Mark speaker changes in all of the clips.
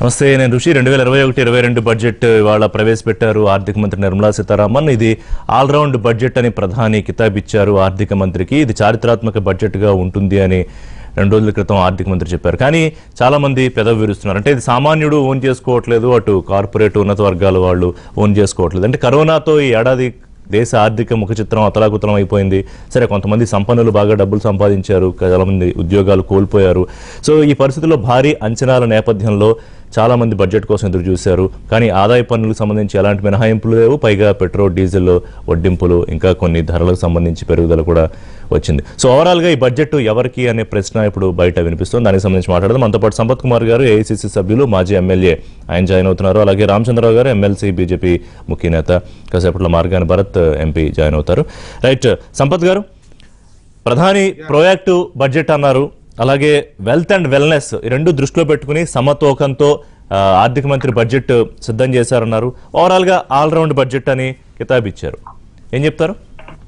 Speaker 1: నమస్తే నేను ఋషి రెండు వేల ఇరవై ఒకటి ఇరవై రెండు బడ్జెట్ ఇవాళ ప్రవేశపెట్టారు ఆర్థిక మంత్రి నిర్మలా సీతారామన్ ఇది ఆల్రౌండ్ బడ్జెట్ అని ప్రధాని కితాబ్ ఇచ్చారు ఆర్థిక మంత్రికి ఇది చారిత్రాత్మక బడ్జెట్గా ఉంటుంది అని రెండు రోజుల క్రితం ఆర్థిక మంత్రి చెప్పారు కానీ చాలా మంది పెదవి విరుస్తున్నారు అంటే ఇది సామాన్యుడు ఓన్ చేసుకోవట్లేదు అటు కార్పొరేట్ ఉన్నత వర్గాల వాళ్ళు ఓన్ చేసుకోవట్లేదు అంటే కరోనాతో ఈ ఏడాది దేశ ఆర్థిక ముఖ చిత్రం అతలాకుతలం అయిపోయింది సరే కొంతమంది సంపన్నులు బాగా డబ్బులు సంపాదించారు చాలా మంది ఉద్యోగాలు కోల్పోయారు సో ఈ పరిస్థితుల్లో భారీ అంచనాల నేపథ్యంలో చాలా మంది బడ్జెట్ కోసం ఎదురు చూశారు కానీ ఆదాయ పన్నులకు సంబంధించి ఎలాంటి మినహాయింపులు లేవు పైగా పెట్రోల్ డీజిల్ వడ్డింపులు ఇంకా కొన్ని ధరలకు సంబంధించి పెరుగుదల కూడా వచ్చింది సో ఓవరాల్ గా ఈ బడ్జెట్ ఎవరికి అనే ప్రశ్న ఇప్పుడు బయట వినిపిస్తుంది దానికి సంబంధించి మాట్లాడదాం మనతో పాటు సంపత్ కుమార్ గారు ఏఐసిసి సభ్యులు మాజీ ఎమ్మెల్యే ఆయన జాయిన్ అవుతున్నారు అలాగే రామచంద్రరావు గారు ఎమ్మెల్సీ బీజేపీ ముఖ్య నేత కాసేపట్లో మార్గాని భరత్ ఎంపీ జాయిన్ అవుతారు రైట్ సంపత్ గారు ప్రధాని ప్రోయాక్టివ్ బడ్జెట్ అన్నారు అలాగే వెల్త్ అండ్ వెల్నెస్ ఈ రెండు దృష్టిలో పెట్టుకుని సమతూకంతో ఆ, ఆర్థిక మంత్రి బడ్జెట్ సిద్ధం చేశారన్నారు ఓవరాల్ గా ఆల్రౌండ్ బడ్జెట్ అని కితాబ్ ఇచ్చారు ఏం చెప్తారు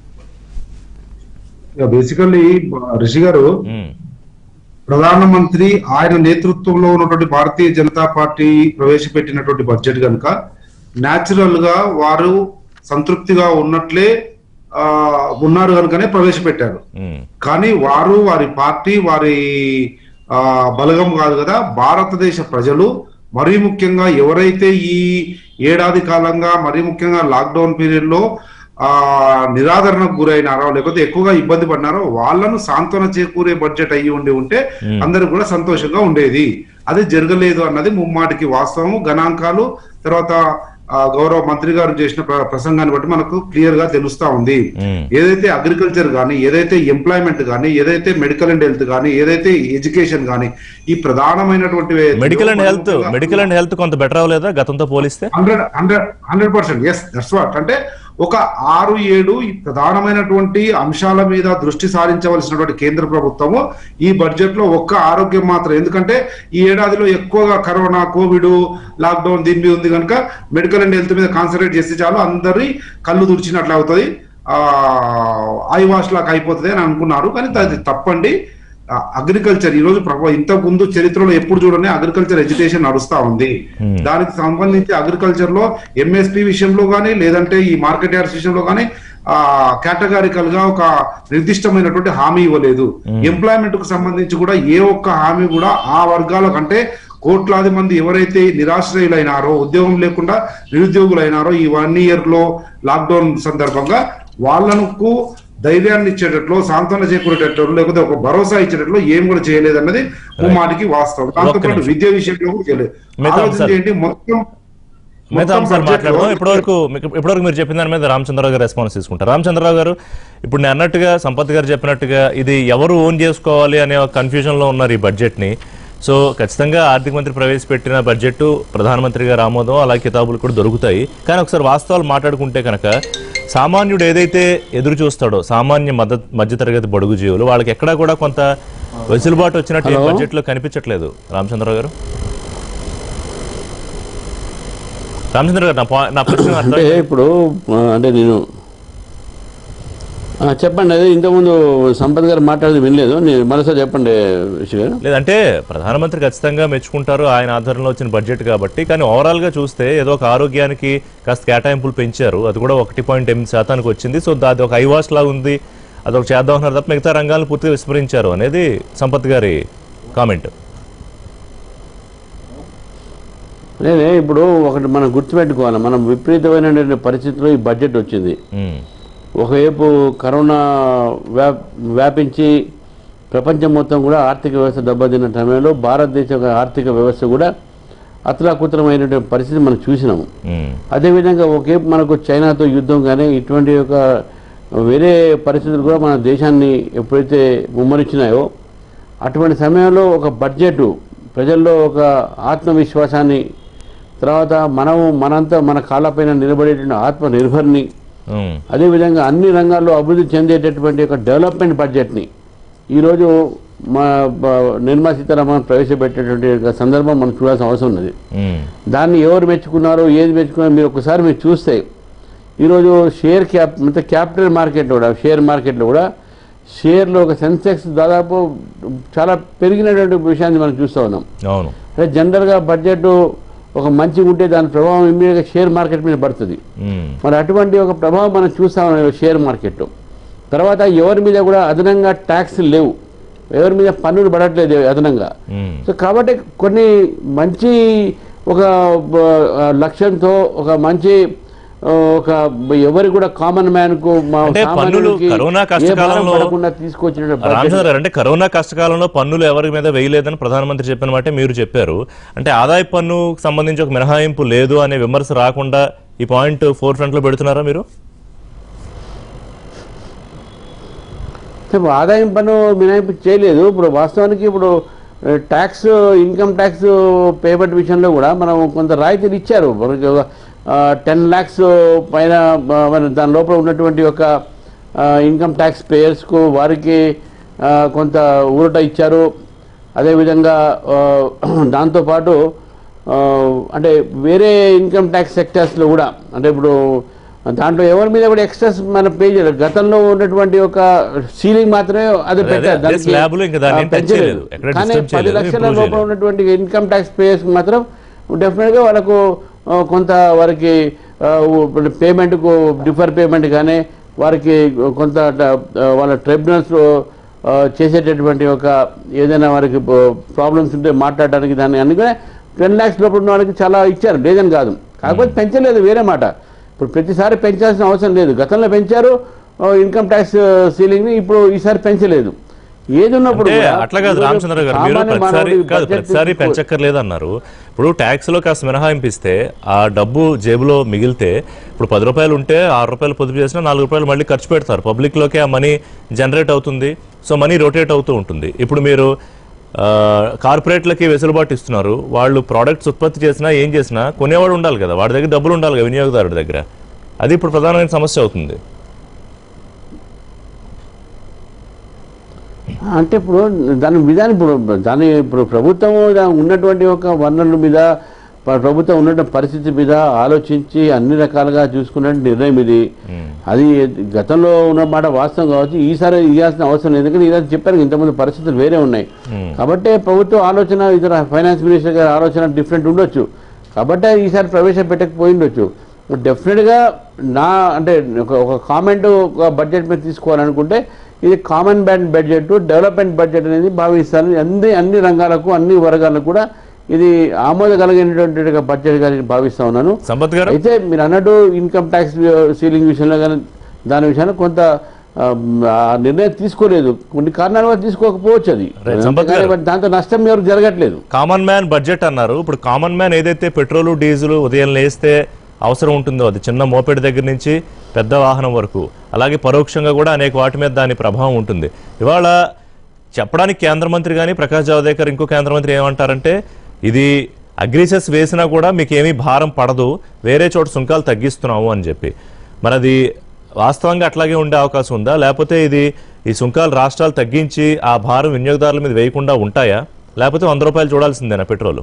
Speaker 2: బేసికల్లీ రిషి గారు
Speaker 1: మ్మ్.
Speaker 2: ప్రధానమంత్రి ఆయన నేతృత్వంలో ఉన్నటువంటి భారతీయ జనతా పార్టీ ప్రవేశపెట్టినటువంటి బడ్జెట్ కనుక న్యాచురల్ గా వారు సంతృప్తిగా ఉన్నట్లే ఆ, ఉన్నారు కనుకనే ప్రవేశపెట్టారు
Speaker 1: మ్మ్.
Speaker 2: కానీ వారు వారి పార్టీ వారి ఆ, బలగం కాదు కదా భారతదేశ ప్రజలు మరీ ముఖ్యంగా ఎవరైతే ఈ ఏడాది కాలంగా మరీ ముఖ్యంగా లాక్డౌన్ పీరియడ్ లో ఆ నిరాదరణకు గురైనారో లేకపోతే ఎక్కువగా ఇబ్బంది పడినారో వాళ్ళను సాంత్వన చేకూరే బడ్జెట్ అయ్యి ఉండి ఉంటే అందరూ కూడా సంతోషంగా ఉండేది అది జరగలేదు అన్నది ముమ్మాటికి వాస్తవం గణాంకాలు తర్వాత ఆ, గౌరవ మంత్రి గారు చేసిన ప్ర- ప్రసంగాన్ని బట్టి మనకు క్లియర్ గా తెలుస్తా ఉంది
Speaker 1: మ్మ్.
Speaker 2: ఏదైతే అగ్రికల్చర్ కానీ ఏదైతే ఎంప్లాయ్మెంట్ కానీ ఏదైతే మెడికల్ అండ్ హెల్త్ కానీ ఏదైతే ఎడ్యుకేషన్ కానీ ఈ ప్రధానమైనటువంటి
Speaker 1: medical and health medical and health కొంత బెటర్ అవ్వలేదా గతంతో పోలిస్తే
Speaker 2: hundred hundred hundred percent yes that's what అంటే ఒక ఆరు ఏడు ఈ ప్రధానమైనటువంటి అంశాల మీద దృష్టి సారించవలసినటువంటి కేంద్ర ప్రభుత్వము ఈ బడ్జెట్ లో ఒక్క ఆరోగ్యం మాత్రం ఎందుకంటే ఈ ఏడాదిలో ఎక్కువగా కరోనా కోవిడ్ లాక్డౌన్ దీని మీద ఉంది కనుక మెడికల్ అండ్ హెల్త్ మీద కాన్సన్ట్రేట్ చేస్తే చాలు అందరి కళ్ళు తుడిచినట్లు అవుతుంది ఆ ఐ వాష్ లాగా అయిపోతుంది అని అనుకున్నారు కానీ అది తప్పండి అగ్రికల్చర్ ఈ రోజు ప్రభు ఇంతకు ముందు చరిత్రలో ఎప్పుడు చూడని అగ్రికల్చర్ ఎడ్యుకేషన్ నడుస్తా ఉంది దానికి సంబంధించి అగ్రికల్చర్ లో ఎంఎస్పి విషయంలో కానీ లేదంటే ఈ మార్కెట్ యార్డ్స్ విషయంలో కానీ ఆ కేటగారికల్ గా ఒక నిర్దిష్టమైనటువంటి హామీ ఇవ్వలేదు ఎంప్లాయ్మెంట్ కు సంబంధించి కూడా ఏ ఒక్క హామీ కూడా ఆ వర్గాల కంటే కోట్లాది మంది ఎవరైతే నిరాశ్రయులైనారో ఉద్యోగం లేకుండా నిరుద్యోగులైనారో ఈ వన్ ఇయర్ లో లాక్డౌన్ సందర్భంగా వాళ్ళకు ధైర్యాన్ని ఇచ్చేటట్లు సాంత్వన చేకూరేటట్లు లేకపోతే ఒక భరోసా ఇచ్చేటట్లు ఏం కూడా చేయలేదు అన్నది మాటికి వాస్తవం దాంతోపాటు
Speaker 1: నిమిషం.
Speaker 2: విద్య విషయంలో కూడా చేయలేదు
Speaker 1: మిగతా
Speaker 2: ఆలోచన
Speaker 1: అంశాలు.
Speaker 2: చేయండి మొత్తం
Speaker 1: మిగతా
Speaker 2: మొత్తం
Speaker 1: అంశాలు
Speaker 2: budget లో-
Speaker 1: మాట్లాడదాం ఇప్పటివరకు మీకు- ఇప్పటివరకు మీరు చెప్పిన దాని మీద రామచంద్రరావు గారు రెస్పాన్స్ తీసుకుంటారు రామచంద్రరావు గారు ఇప్పుడు నేను అన్నట్టుగా సంపత్ గారు చెప్పినట్టుగా ఇది ఎవరు ఓన్ చేసుకోవాలి అనే ఒక కన్ఫ్యూజన్ లో ఉన్నారు ఈ బడ్జెట్ ని సో ఖచ్చితంగా ఆర్థిక మంత్రి ప్రవేశపెట్టిన బడ్జెట్ ప్రధానమంత్రి గారు ఆమోదం అలాగే కితాబులు కూడా దొరుకుతాయి కానీ ఒకసారి వాస్తవాలు మాట్లాడుకుంటే కనుక సామాన్యుడు ఏదైతే ఎదురు చూస్తాడో సామాన్య మధ్య మధ్యతరగతి బడుగు జీవులు వాళ్ళకి ఎక్కడా కూడా కొంత వెసులుబాటు వచ్చినట్టు ఈ బడ్జెట్ లో కనిపించట్లేదు రామచంద్రరావు గారు రామచంద్ర గారు నా పా- నా ప్రశ్న అర్థం
Speaker 3: అంటే ఇప్పుడు ఆ, అంటే నేను ఆ, చెప్పండి అదే ఇంతకుముందు సంపత్ గారు మాట్లాడేది వినలేదు నేను మరోసారి చెప్పండి రిషి గారు
Speaker 1: లేదంటే ప్రధానమంత్రి ఖచ్చితంగా మెచ్చుకుంటారు ఆయన ఆధ్వర్యంలో వచ్చిన బడ్జెట్ కాబట్టి కానీ ఓవరాల్ గా చూస్తే ఏదో ఒక ఆరోగ్యానికి కాస్త కేటాయింపులు పెంచారు అది కూడా ఒకటి పాయింట్ ఎనిమిది శాతానికి వచ్చింది సో అది ఒక ఐవాస్ లాగా ఉంది అదొక చేద్దాం అన్నారు తప్ప మిగతా రంగాలను పూర్తిగా విస్మరించారు అనేది సంపత్ గారి కామెంట్
Speaker 3: నేనే ఇప్పుడు ఒకటి మనం గుర్తుపెట్టుకోవాలి మనం విపరీతమైనటువంటి పరిస్థితిలో ఈ బడ్జెట్ వచ్చింది ఒకవైపు కరోనా వ్యాప్ వ్యాపించి ప్రపంచం మొత్తం కూడా ఆర్థిక వ్యవస్థ దెబ్బతిన్న సమయంలో భారతదేశ యొక్క ఆర్థిక వ్యవస్థ కూడా అతలాకుతలమైనటువంటి పరిస్థితి మనం చూసినాము అదేవిధంగా ఒకేపు మనకు చైనాతో యుద్ధం కానీ ఇటువంటి ఒక వేరే పరిస్థితులు కూడా మన దేశాన్ని ఎప్పుడైతే ముమ్మరించినాయో అటువంటి సమయంలో ఒక బడ్జెట్ ప్రజల్లో ఒక ఆత్మవిశ్వాసాన్ని తర్వాత మనము మనంతా మన కాళ్ళపైన నిలబడేటువంటి ఆత్మ నిర్భర్ని అదేవిధంగా అన్ని రంగాల్లో అభివృద్ధి చెందేటటువంటి ఒక డెవలప్మెంట్ బడ్జెట్ని ఈరోజు మా బ- నిర్మలా సీతారామన్ ప్రవేశపెట్టేటువంటి ఒక సందర్భం మనం చూడాల్సిన అవసరం ఉన్నది దాన్ని ఎవరు మెచ్చుకున్నారో ఏది మెచ్చుకున్నారో మీరు ఒకసారి మీరు చూస్తే ఈరోజు షేర్ క్యాప్ అంటే క్యాపిటల్ మార్కెట్లో కూడా షేర్ మార్కెట్లో కూడా షేర్లో ఒక సెన్సెక్స్ దాదాపు చాలా పెరిగినటువంటి విషయాన్ని మనం చూస్తూ ఉన్నాం
Speaker 1: అవును
Speaker 3: అంటే జనరల్గా బడ్జెట్ ఒక మంచి ఉంటే దాని ప్రభావం ఇమ్మీడియట్గా షేర్ మార్కెట్ మీద పడుతుంది
Speaker 1: ఉమ్,
Speaker 3: మరి అటువంటి ఒక ప్రభావం మనం చూస్తాం షేర్ మార్కెట్లో తర్వాత ఎవరి మీద కూడా అదనంగా ట్యాక్స్ లేవు ఎవరి మీద పన్నులు పడట్లేదు అదనంగా
Speaker 1: ఉమ్.
Speaker 3: సో కాబట్టి కొన్ని మంచి ఒక బ- లక్ష్యంతో ఒక మంచి ఆ, ఒక ఎవరి కూడా కామన్ మ్యాన్ కు మా
Speaker 1: అంటే పన్నులు
Speaker 3: సామాన్యుడికి
Speaker 1: కరోనా
Speaker 3: ఏ భారం
Speaker 1: కష్టకాలంలో
Speaker 3: పడకుండా తీసుకొచ్చిన
Speaker 1: రామచంద్ర గారు అంటే కరోనా కష్టకాలంలో పన్నులు ఎవరి మీద వేయలేదని ప్రధానమంత్రి చెప్పిన మాట మీరు చెప్పారు అంటే ఆదాయ పన్ను సంబంధించి ఒక మినహాయింపు లేదు అనే విమర్శ రాకుండా ఈ పాయింట్ ఫోర్ ఫ్రంట్ లో పెడుతున్నారా మీరు
Speaker 3: ఇప్పుడు ఆదాయం పన్ను మినహాయింపు చేయలేదు ఇప్పుడు వాస్తవానికి ఇప్పుడు ట్యాక్స్ ఇన్కమ్ ట్యాక్స్ పేమెంట్ విషయంలో కూడా మనం కొంత రాయితీలు ఇచ్చారు మనకి టెన్ ల్యాక్స్ పైన ఆ, మన దాని లోపల ఉన్నటువంటి ఒక ఇన్కమ్ ట్యాక్స్ పేయర్స్కు వారికి ఆ, కొంత ఊరట ఇచ్చారు అదేవిధంగా ఆ, దాంతోపాటు ఆ, అంటే వేరే ఇన్కమ్ ట్యాక్స్ సెక్టర్స్లో కూడా అంటే ఇప్పుడు దాంట్లో ఎవరి మీద కూడా ఎక్స్ట్రాస్ మనం పే చేయలేదు గతంలో ఉన్నటువంటి ఒక సీలింగ్ మాత్రమే అది
Speaker 1: అదే,
Speaker 3: పెట్టారు
Speaker 1: అదే
Speaker 3: దానికి,
Speaker 1: slab లో ఇంకా దాన్ని
Speaker 3: ఆ,
Speaker 1: ఏం touch
Speaker 3: పెంచలేదు.
Speaker 1: చేయలేదు. ఎక్కడ
Speaker 3: కానీ
Speaker 1: disturb
Speaker 3: పది
Speaker 1: చేయలేదు,
Speaker 3: లక్షల
Speaker 1: improve
Speaker 3: లోపల
Speaker 1: చేయలేదు.
Speaker 3: ఉన్నటువంటి ఇన్కమ్ ట్యాక్స్ పేయర్స్ మాత్రం డెఫినెట్గా వాళ్ళకు ఆ, కొంత వారికి పేమెంట్కు డిఫర్ పేమెంట్ కానీ వారికి కొంత ఆ, వాళ్ళ ట్రిబ్యునల్స్ చేసేటటువంటి ఒక ఏదైనా వారికి ప్రాబ్లమ్స్ ఉంటే మాట్లాడడానికి దాన్ని అన్ని కూడా టెన్ ల్యాక్స్ లోపల ఉన్న వాళ్ళకి చాలా ఇచ్చారు లేదని కాదు కాకపోతే పెంచలేదు వేరే మాట ఇప్పుడు ప్రతిసారి పెంచాల్సిన అవసరం లేదు గతంలో పెంచారు ఇన్కమ్ ట్యాక్స్ సీలింగ్ ని ఇప్పుడు ఈసారి పెంచలేదు ఏది ఉన్నప్పుడు
Speaker 1: అంటే
Speaker 3: కూడా
Speaker 1: అట్లా కాదు
Speaker 3: ఈరోజు
Speaker 1: రామచంద్ర గారు మీరు
Speaker 3: సామాన్య
Speaker 1: ప్రతిసారి
Speaker 3: మానవుడి
Speaker 1: కాదు
Speaker 3: budget
Speaker 1: ప్రతిసారి
Speaker 3: తీసుకో-
Speaker 1: పెంచక్కర్లేదు అన్నారు ఇప్పుడు ట్యాక్స్ లో కాస్త మినహాయింపు ఇస్తే ఆ డబ్బు జేబులో మిగిలితే ఇప్పుడు పది రూపాయలు ఉంటే ఆరు రూపాయలు పొదుపు చేసినా నాలుగు రూపాయలు మళ్ళీ ఖర్చు పెడతారు పబ్లిక్ లోకే ఆ మనీ జనరేట్ అవుతుంది సో మనీ రొటేట్ అవుతూ ఉంటుంది ఇప్పుడు మీరు ఆ, కార్పొరేట్లకి వెసులుబాటు ఇస్తున్నారు వాళ్ళు ప్రోడక్ట్స్ ఉత్పత్తి చేసినా ఏం చేసినా కొనేవాడు ఉండాలి కదా వాడి దగ్గర డబ్బులు ఉండాలి కదా వినియోగదారుడి దగ్గర అది ఇప్పుడు ప్రధానమైన సమస్య అవుతుంది
Speaker 3: అంటే ఇప్పుడు దాని విధానం ఇప్పుడు దాని ఇప్పుడు ప్రభుత్వం దా- ఉన్నటువంటి ఒక వనరుల మీద ప్ర- ప్రభుత్వం ఉన్నటువంటి పరిస్థితి మీద ఆలోచించి అన్ని రకాలుగా చూసుకున్న నిర్ణయం ఇది అది గతంలో ఉన్న మాట వాస్తవం కావచ్చు ఈసారి ఇవ్వాల్సిన అవసరం లేదు ఎందుకంటే ఈసారి చెప్పారు ఇంతమంది పరిస్థితులు వేరే ఉన్నాయి కాబట్టి ప్రభుత్వం ఆలోచన ఇతర ఫైనాన్స్ మినిస్టర్ గారి ఆలోచన డిఫరెంట్ ఉండొచ్చు కాబట్టి ఈసారి ప్రవేశపెట్టకపోయి ఉండొచ్చు డెఫినెట్గా నా అంటే ఒక ఒక కామెంట్ ఒక బడ్జెట్ మీద తీసుకోవాలనుకుంటే ఇది common band budget development budget అనేది భావిస్తాను అన్ని అన్ని రంగాలకు అన్ని వర్గాలకు కూడా ఇది ఆమోదకలిగినటువంటి బడ్జెట్ గా నేను భావిస్తా ఉన్నాను
Speaker 1: సంపత్ గారు
Speaker 3: అయితే మీరు అన్నట్టు ఇన్కమ్ ట్యాక్స్ సీలింగ్ విషయంలో కానీ దాని విషయంలో కొంత ఆ, ఆ నిర్ణయం తీసుకోలేదు కొన్ని కారణాల వల్ల తీసుకోకపోవచ్చు అది
Speaker 1: Right, సంపత్ గారు.
Speaker 3: అంతేగాని దాంతో నష్టం ఎవరు జరగట్లేదు
Speaker 1: కామన్ మ్యాన్ బడ్జెట్ అన్నారు ఇప్పుడు కామన్ మ్యాన్ ఏదైతే పెట్రోల్ డీజిల్ ఉదయం లేస్తే అవసరం ఉంటుందో అది చిన్న మోపెడ్ దగ్గర నుంచి పెద్ద వాహనం వరకు అలాగే పరోక్షంగా కూడా అనేక వాటి మీద దాని ప్రభావం ఉంటుంది ఇవాళ చెప్పడానికి కేంద్ర మంత్రి కానీ ప్రకాష్ జావదేకర్ ఇంకో కేంద్ర మంత్రి ఏమంటారంటే ఇది అగ్రీసెస్ వేసినా కూడా మీకు ఏమీ భారం పడదు వేరే చోట సుంకాలు తగ్గిస్తున్నాము అని చెప్పి మరి అది వాస్తవంగా అట్లాగే ఉండే అవకాశం ఉందా లేకపోతే ఇది ఈ సుంకాలు రాష్ట్రాలు తగ్గించి ఆ భారం వినియోగదారుల మీద వేయకుండా ఉంటాయా లేకపోతే వంద రూపాయలు చూడాల్సిందేనా పెట్రోల్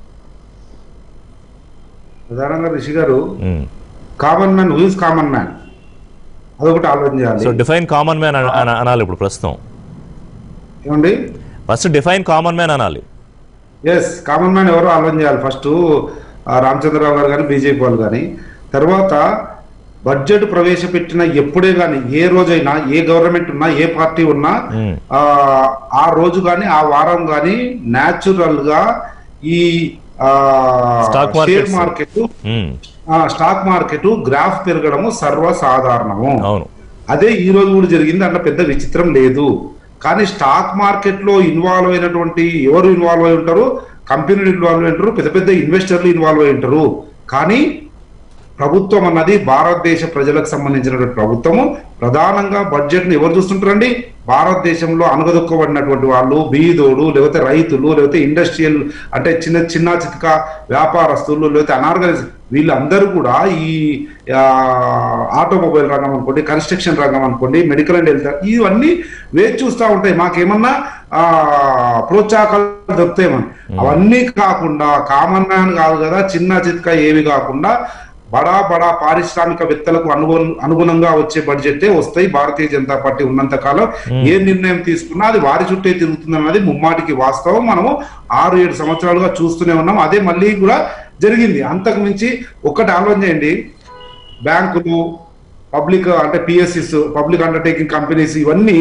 Speaker 2: ప్రధానంగా Rishi garu
Speaker 1: um.
Speaker 2: Common man who is common man అదొకటి ఆలోచన
Speaker 1: సో
Speaker 2: చేయాలి
Speaker 1: డిఫైన్ కామన్ మ్యాన్ అన- అన- అనాలి ఇప్పుడు ప్రస్తుతం
Speaker 2: ఏమండి
Speaker 1: ఫస్ట్ డిఫైన్ కామన్ మ్యాన్ అనాలి
Speaker 2: ఎస్ కామన్ మ్యాన్ ఎవరో ఆలోచన చేయాలి ఫస్ట్ రామచంద్రరావు గారు కానీ బీజేపీ వాళ్ళు కానీ తర్వాత బడ్జెట్ ప్రవేశపెట్టిన ఎప్పుడే కానీ ఏ రోజైనా ఏ గవర్నమెంట్ ఉన్నా ఏ పార్టీ ఉన్నా
Speaker 1: మ్మ్.
Speaker 2: ఆ, ఆ రోజు కానీ ఆ వారం కానీ న్యాచురల్ గా ఈ
Speaker 1: Stock
Speaker 2: share
Speaker 1: markets.
Speaker 2: Market
Speaker 1: um.
Speaker 2: Stock market graph పెరగడము సర్వసాధారణము
Speaker 1: అవును
Speaker 2: అదే ఈ రోజు కూడా జరిగింది అన్న పెద్ద విచిత్రం లేదు కానీ స్టాక్ మార్కెట్ లో ఇన్వాల్వ్ అయినటువంటి ఎవరు ఇన్వాల్వ్ అయి ఉంటారు కంపెనీలు ఇన్వాల్వ్ అయి ఉంటారు పెద్ద పెద్ద ఇన్వెస్టర్లు ఇన్వాల్వ్ అయి ఉంటారు కానీ ప్రభుత్వం అన్నది భారతదేశ ప్రజలకు సంబంధించినటువంటి ప్రభుత్వము ప్రధానంగా బడ్జెట్ ని ఎవరు చూస్తుంటారండి భారతదేశంలో అనగదొక్కబడినటువంటి వాళ్ళు బీదోడు లేకపోతే రైతులు లేకపోతే ఇండస్ట్రియల్ అంటే చిన్న చిన్న చితక వ్యాపారస్తులు లేకపోతే అనార్గనైజ్ వీళ్ళందరూ కూడా ఈ ఆ, ఆటోమొబైల్ రంగం అనుకోండి కన్స్ట్రక్షన్ రంగం అనుకోండి మెడికల్ అండ్ హెల్త్ ఇవన్నీ వేచి చూస్తూ ఉంటాయి మాకేమన్నా ఆ ప్రోత్సాహకాలు దొరుకుతాయేమని అవన్నీ కాకుండా కామన్ మ్యాన్ కాదు కదా చిన్న చితక ఏవి కాకుండా బడా బడా పారిశ్రామికవేత్తలకు అనుగు అనుగుణంగా వచ్చే బడ్జెటే వస్తాయి భారతీయ జనతా పార్టీ ఉన్నంత కాలం ఏ నిర్ణయం తీసుకున్నా అది వారి చుట్టే తిరుగుతుంది అన్నది ముమ్మాటికి వాస్తవం మనము ఆరు ఏడు సంవత్సరాలుగా చూస్తూనే ఉన్నాం అదే మళ్ళీ కూడా జరిగింది అంతకు మించి ఒక్కటి ఆలోచన చేయండి బ్యాంకులు పబ్లిక్ అంటే పిఎస్సిస్ పబ్లిక్ అండర్టేకింగ్ కంపెనీస్ ఇవన్నీ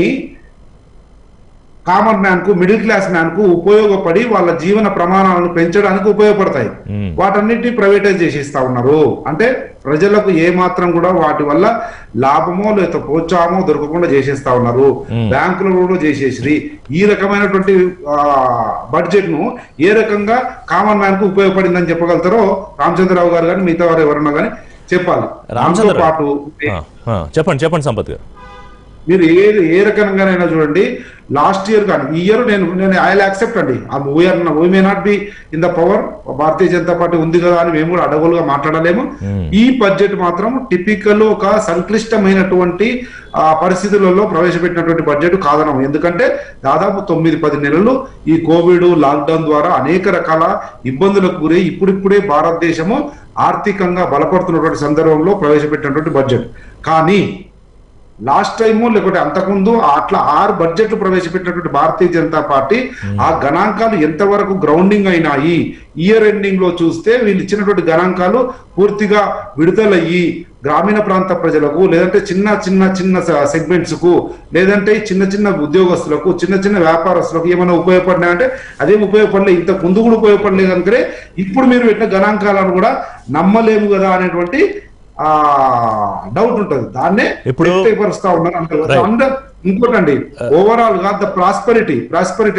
Speaker 2: కామన్ మ్యాన్ కు మిడిల్ క్లాస్ మ్యాన్ కు ఉపయోగపడి వాళ్ళ జీవన ప్రమాణాలను పెంచడానికి ఉపయోగపడతాయి
Speaker 1: మ్మ్.
Speaker 2: వాటన్నిటిని ప్రైవేటైజ్ చేసిస్తా ఉన్నారు అంటే ప్రజలకు ఏ మాత్రం కూడా వాటి వల్ల లాభమో లేదా ప్రోత్సాహమో దొరకకుండా చేసేస్తా ఉన్నారు బ్యాంకులు కూడా చేసేసి ఈ రకమైనటువంటి బడ్జెట్ ను ఏ రకంగా కామన్ మ్యాన్ కు ఉపయోగపడిందని చెప్పగలుగుతారో రామచంద్రరావు గారు కానీ మిగతా వారు ఎవరన్నా కానీ చెప్పాలి దాంతో
Speaker 1: రామచంద్ర
Speaker 2: పాటు
Speaker 1: ఆ, ఆ, చెప్పండి చెప్పండి సంపత్ గారు
Speaker 2: మీరు ఏ ఏ రకంగానైనా చూడండి లాస్ట్ ఇయర్ కానీ ఈ ఇయర్ నేను నేను ఐ యాక్సెప్ట్ అండి ఆ we are we may not be in the power Bharatiya Janata party ఉంది కదా అని మేము కూడా అడగోలుగా మాట్లాడలేము ఈ బడ్జెట్ మాత్రం టిపికల్ ఒక సంక్లిష్టమైనటువంటి ఆ, పరిస్థితులలో ప్రవేశపెట్టినటువంటి బడ్జెట్ కాదనం ఎందుకంటే దాదాపు తొమ్మిది పది నెలలు ఈ కోవిడ్ లాక్డౌన్ ద్వారా అనేక రకాల ఇబ్బందులకు గురై ఇప్పుడిప్పుడే భారతదేశము ఆర్థికంగా బలపడుతున్నటువంటి సందర్భంలో ప్రవేశపెట్టినటువంటి బడ్జెట్ కానీ లాస్ట్ టైము లేకపోతే అంతకుముందు అట్లా ఆరు బడ్జెట్లు ప్రవేశపెట్టినటువంటి భారతీయ జనతా పార్టీ ఆ గణాంకాలు ఎంతవరకు గ్రౌండింగ్ అయినాయి ఇయర్ ఎండింగ్ లో చూస్తే వీళ్ళు ఇచ్చినటువంటి గణాంకాలు పూర్తిగా విడుదలయ్యి గ్రామీణ ప్రాంత ప్రజలకు లేదంటే చిన్న చిన్న చిన్న సెగ్మెంట్స్ కు లేదంటే చిన్న చిన్న ఉద్యోగస్తులకు చిన్న చిన్న వ్యాపారస్తులకు ఏమైనా ఉపయోగపడినాయంటే అదేం ఉపయోగపడలేదు ఇంత ముందు కూడా ఉపయోగపడలేదు కనుకనే ఇప్పుడు మీరు పెట్టిన గణాంకాలను కూడా నమ్మలేము కదా అనేటువంటి ఆ డౌట్ ఉంటుంది దాన్నే
Speaker 1: ఇప్పుడు-
Speaker 2: వ్యక్తపరుస్తా ఉన్నారు అంటే
Speaker 1: Right.
Speaker 2: అండ్ ఇంకోటండి ఓవరాల్ గా the prosperity prosperity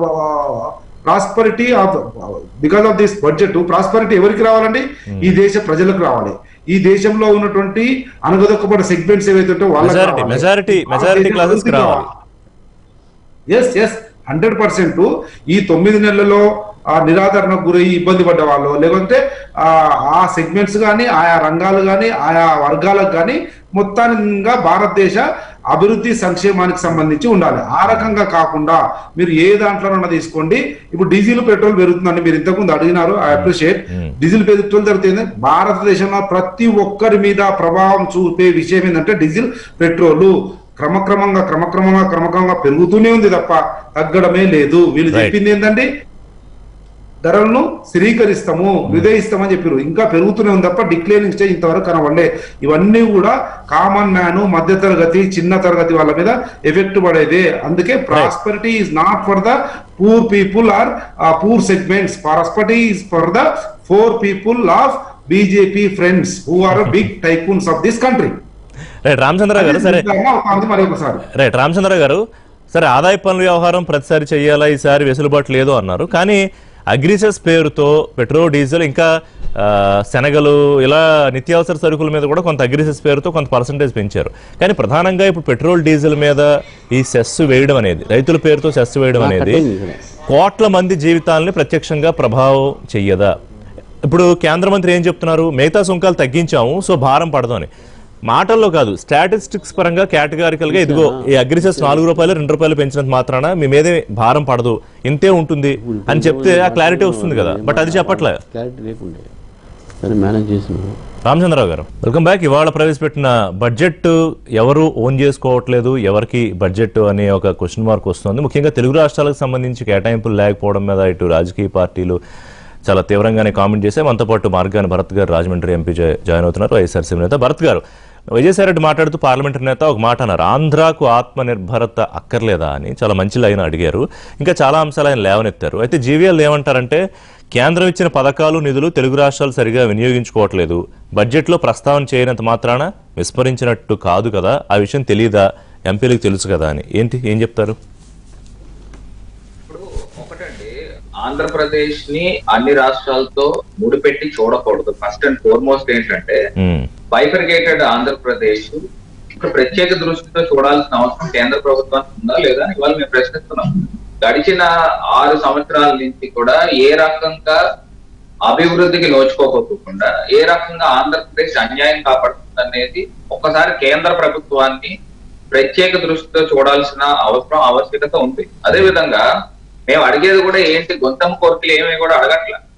Speaker 2: prosperity of because of this budget prosperity ఎవరికి రావాలండి ఈ దేశ ప్రజలకు రావాలి ఈ దేశంలో ఉన్నటువంటి అనగదొక్కబడిన సెగ్మెంట్స్ ఏవైతే ఉంటే వాళ్ళకి
Speaker 1: Majority,
Speaker 2: రావాలి.
Speaker 1: majority, majority
Speaker 2: ఆ
Speaker 1: classes కి
Speaker 2: దేశం
Speaker 1: రావాలి.
Speaker 2: ఎస్ ఎస్ హండ్రెడ్ పర్సెంట్ ఈ తొమ్మిది నెలలలో ఆ నిరాదరణకు గురై ఇబ్బంది పడ్డ వాళ్ళు లేకుంటే ఆ ఆ సెగ్మెంట్స్ కానీ ఆయా రంగాలు కానీ ఆయా వర్గాలకు కానీ మొత్తానికి భారతదేశ అభివృద్ధి సంక్షేమానికి సంబంధించి ఉండాలి ఆ రకంగా కాకుండా మీరు ఏ దాంట్లోనన్నా తీసుకోండి ఇప్పుడు డీజిల్ పెట్రోల్ పెరుగుతుందండి మీరు ఇంతకుముందు అడిగినారు ఐ అప్రిషియేట్ డీజిల్ పెట్రోల్ జరుగుతుంది భారతదేశంలో ప్రతి ఒక్కరి మీద ప్రభావం చూపే విషయం ఏంటంటే డీజిల్ పెట్రోల్ క్రమక్రమంగా క్రమక్రమంగా క్రమక్రమంగా పెరుగుతూనే ఉంది తప్ప తగ్గడమే లేదు వీళ్ళు
Speaker 1: Right.
Speaker 2: చెప్పింది ఏంటంటే ధరలను స్థిరీకరిస్తాము విధేయిస్తామని చెప్పారు ఇంకా పెరుగుతూనే ఉంది తప్ప డిక్లేరింగ్ స్టేజ్ ఇంతవరకు కనబడలే ఇవన్నీ కూడా కామన్ మ్యాన్ మధ్య తరగతి చిన్న తరగతి వాళ్ళ మీద ఎఫెక్ట్ పడేదే అందుకే prosperity is not for the poor people or poor segments prosperity is for the four people of BJP friends who are big tycoons of this country
Speaker 1: right Ramachandrarao garu సరే
Speaker 2: మరి ఒకసారి
Speaker 1: రైట్ రామచంద్రరావు గారు సరే ఆదాయ పన్నుల వ్యవహారం ప్రతిసారి చేయాలా ఈసారి వెసులుబాటు లేదు అన్నారు కానీ అగ్రిసెస్ పేరుతో పెట్రోల్ డీజిల్ ఇంకా ఆ, శనగలు ఇలా నిత్యావసర సరుకుల మీద కూడా కొంత అగ్రిసెస్ పేరుతో కొంత పర్సంటేజ్ పెంచారు కానీ ప్రధానంగా ఇప్పుడు పెట్రోల్ డీజిల్ మీద ఈ సెస్ వేయడం అనేది రైతుల పేరుతో సెస్ వేయడం అనేది
Speaker 3: కట్టింది ఇక్కడ.
Speaker 1: కోట్ల మంది జీవితాలని ప్రత్యక్షంగా ప్రభావం చెయ్యదా ఇప్పుడు కేంద్ర మంత్రి ఏం చెప్తున్నారు మిగతా సుంకాలు తగ్గించాము సో భారం పడదు అని మాటల్లో కాదు స్టాటిస్టిక్స్ పరంగా కేటగారికల్ గా ఇదిగో ఈ అగ్రిసెస్ నాలుగు రూపాయలు రెండు రూపాయలు పెంచినంత మాత్రాన మీ మీదే భారం పడదు ఇంతే ఉంటుంది అని చెప్తే ఆ క్లారిటీ వస్తుంది కదా బట్ అది చెప్పట్లే
Speaker 3: క్లారిటీ లేకుండే సరే మేనేజ్ చేసినాం
Speaker 1: రామచంద్రరావు గారు వెల్కమ్ బ్యాక్ ఇవాళ ప్రవేశపెట్టిన బడ్జెట్ ఎవరు ఓన్ చేసుకోవట్లేదు ఎవరికి బడ్జెట్ అనే ఒక క్వశ్చన్ మార్క్ వస్తుంది ముఖ్యంగా తెలుగు రాష్ట్రాలకు సంబంధించి కేటాయింపులు లేకపోవడం మీద ఇటు రాజకీయ పార్టీలు చాలా తీవ్రంగానే కామెంట్ చేశాయి మనతో పాటు మార్గాని భరత్ గారు రాజమండ్రి ఎంపీ జా- జాయిన్ అవుతున్నారు వైఎస్ఆర్సీపీ నేత భరత్ గారు విజయసాయిరెడ్డి మాట్లాడుతూ పార్లమెంటరీ నేత ఒక మాట అన్నారు ఆంధ్రాకు ఆత్మనిర్భరత అక్కర్లేదా అని చాలా మంచి లైన్ అడిగారు ఇంకా చాలా అంశాలు ఆయన లేవనెత్తారు అయితే జీవీఎల్ ఏమంటారంటే కేంద్రం ఇచ్చిన పథకాలు నిధులు తెలుగు రాష్ట్రాలు సరిగా వినియోగించుకోవట్లేదు బడ్జెట్లో ప్రస్తావన చేయనంత మాత్రాన విస్మరించినట్టు కాదు కదా ఆ విషయం తెలియదా ఎంపీలకు తెలుసు కదా అని ఏంటి ఏం చెప్తారు
Speaker 4: ఇప్పుడు ఒకటండి ఆంధ్రప్రదేశ్ ని అన్ని రాష్ట్రాలతో ముడిపెట్టి చూడకూడదు ఫస్ట్ అండ్ ఫోర్మోస్ట్ ఏంటంటే
Speaker 1: ఉమ్,
Speaker 4: బైఫర్గేటెడ్ ఆంధ్రప్రదేశ్ ఇప్పుడు ప్రత్యేక దృష్టితో చూడాల్సిన అవసరం కేంద్ర ప్రభుత్వానికి ఉందా లేదా అని ఇవాళ మేము ప్రశ్నిస్తున్నాం గడిచిన ఆరు సంవత్సరాల నుంచి కూడా ఏ రకంగా అభివృద్ధికి నోచుకోకపోకుండా ఏ రకంగా ఆంధ్రప్రదేశ్ అన్యాయం కాపాడుతుంది అనేది ఒక్కసారి కేంద్ర ప్రభుత్వాన్ని ప్రత్యేక దృష్టితో చూడాల్సిన అవసరం ఆవశ్యకత ఉంది అదే విధంగా మేము అడిగేది కూడా ఏంటి గొంతమ్మ కోరికలు ఏమీ కూడా అడగట్ల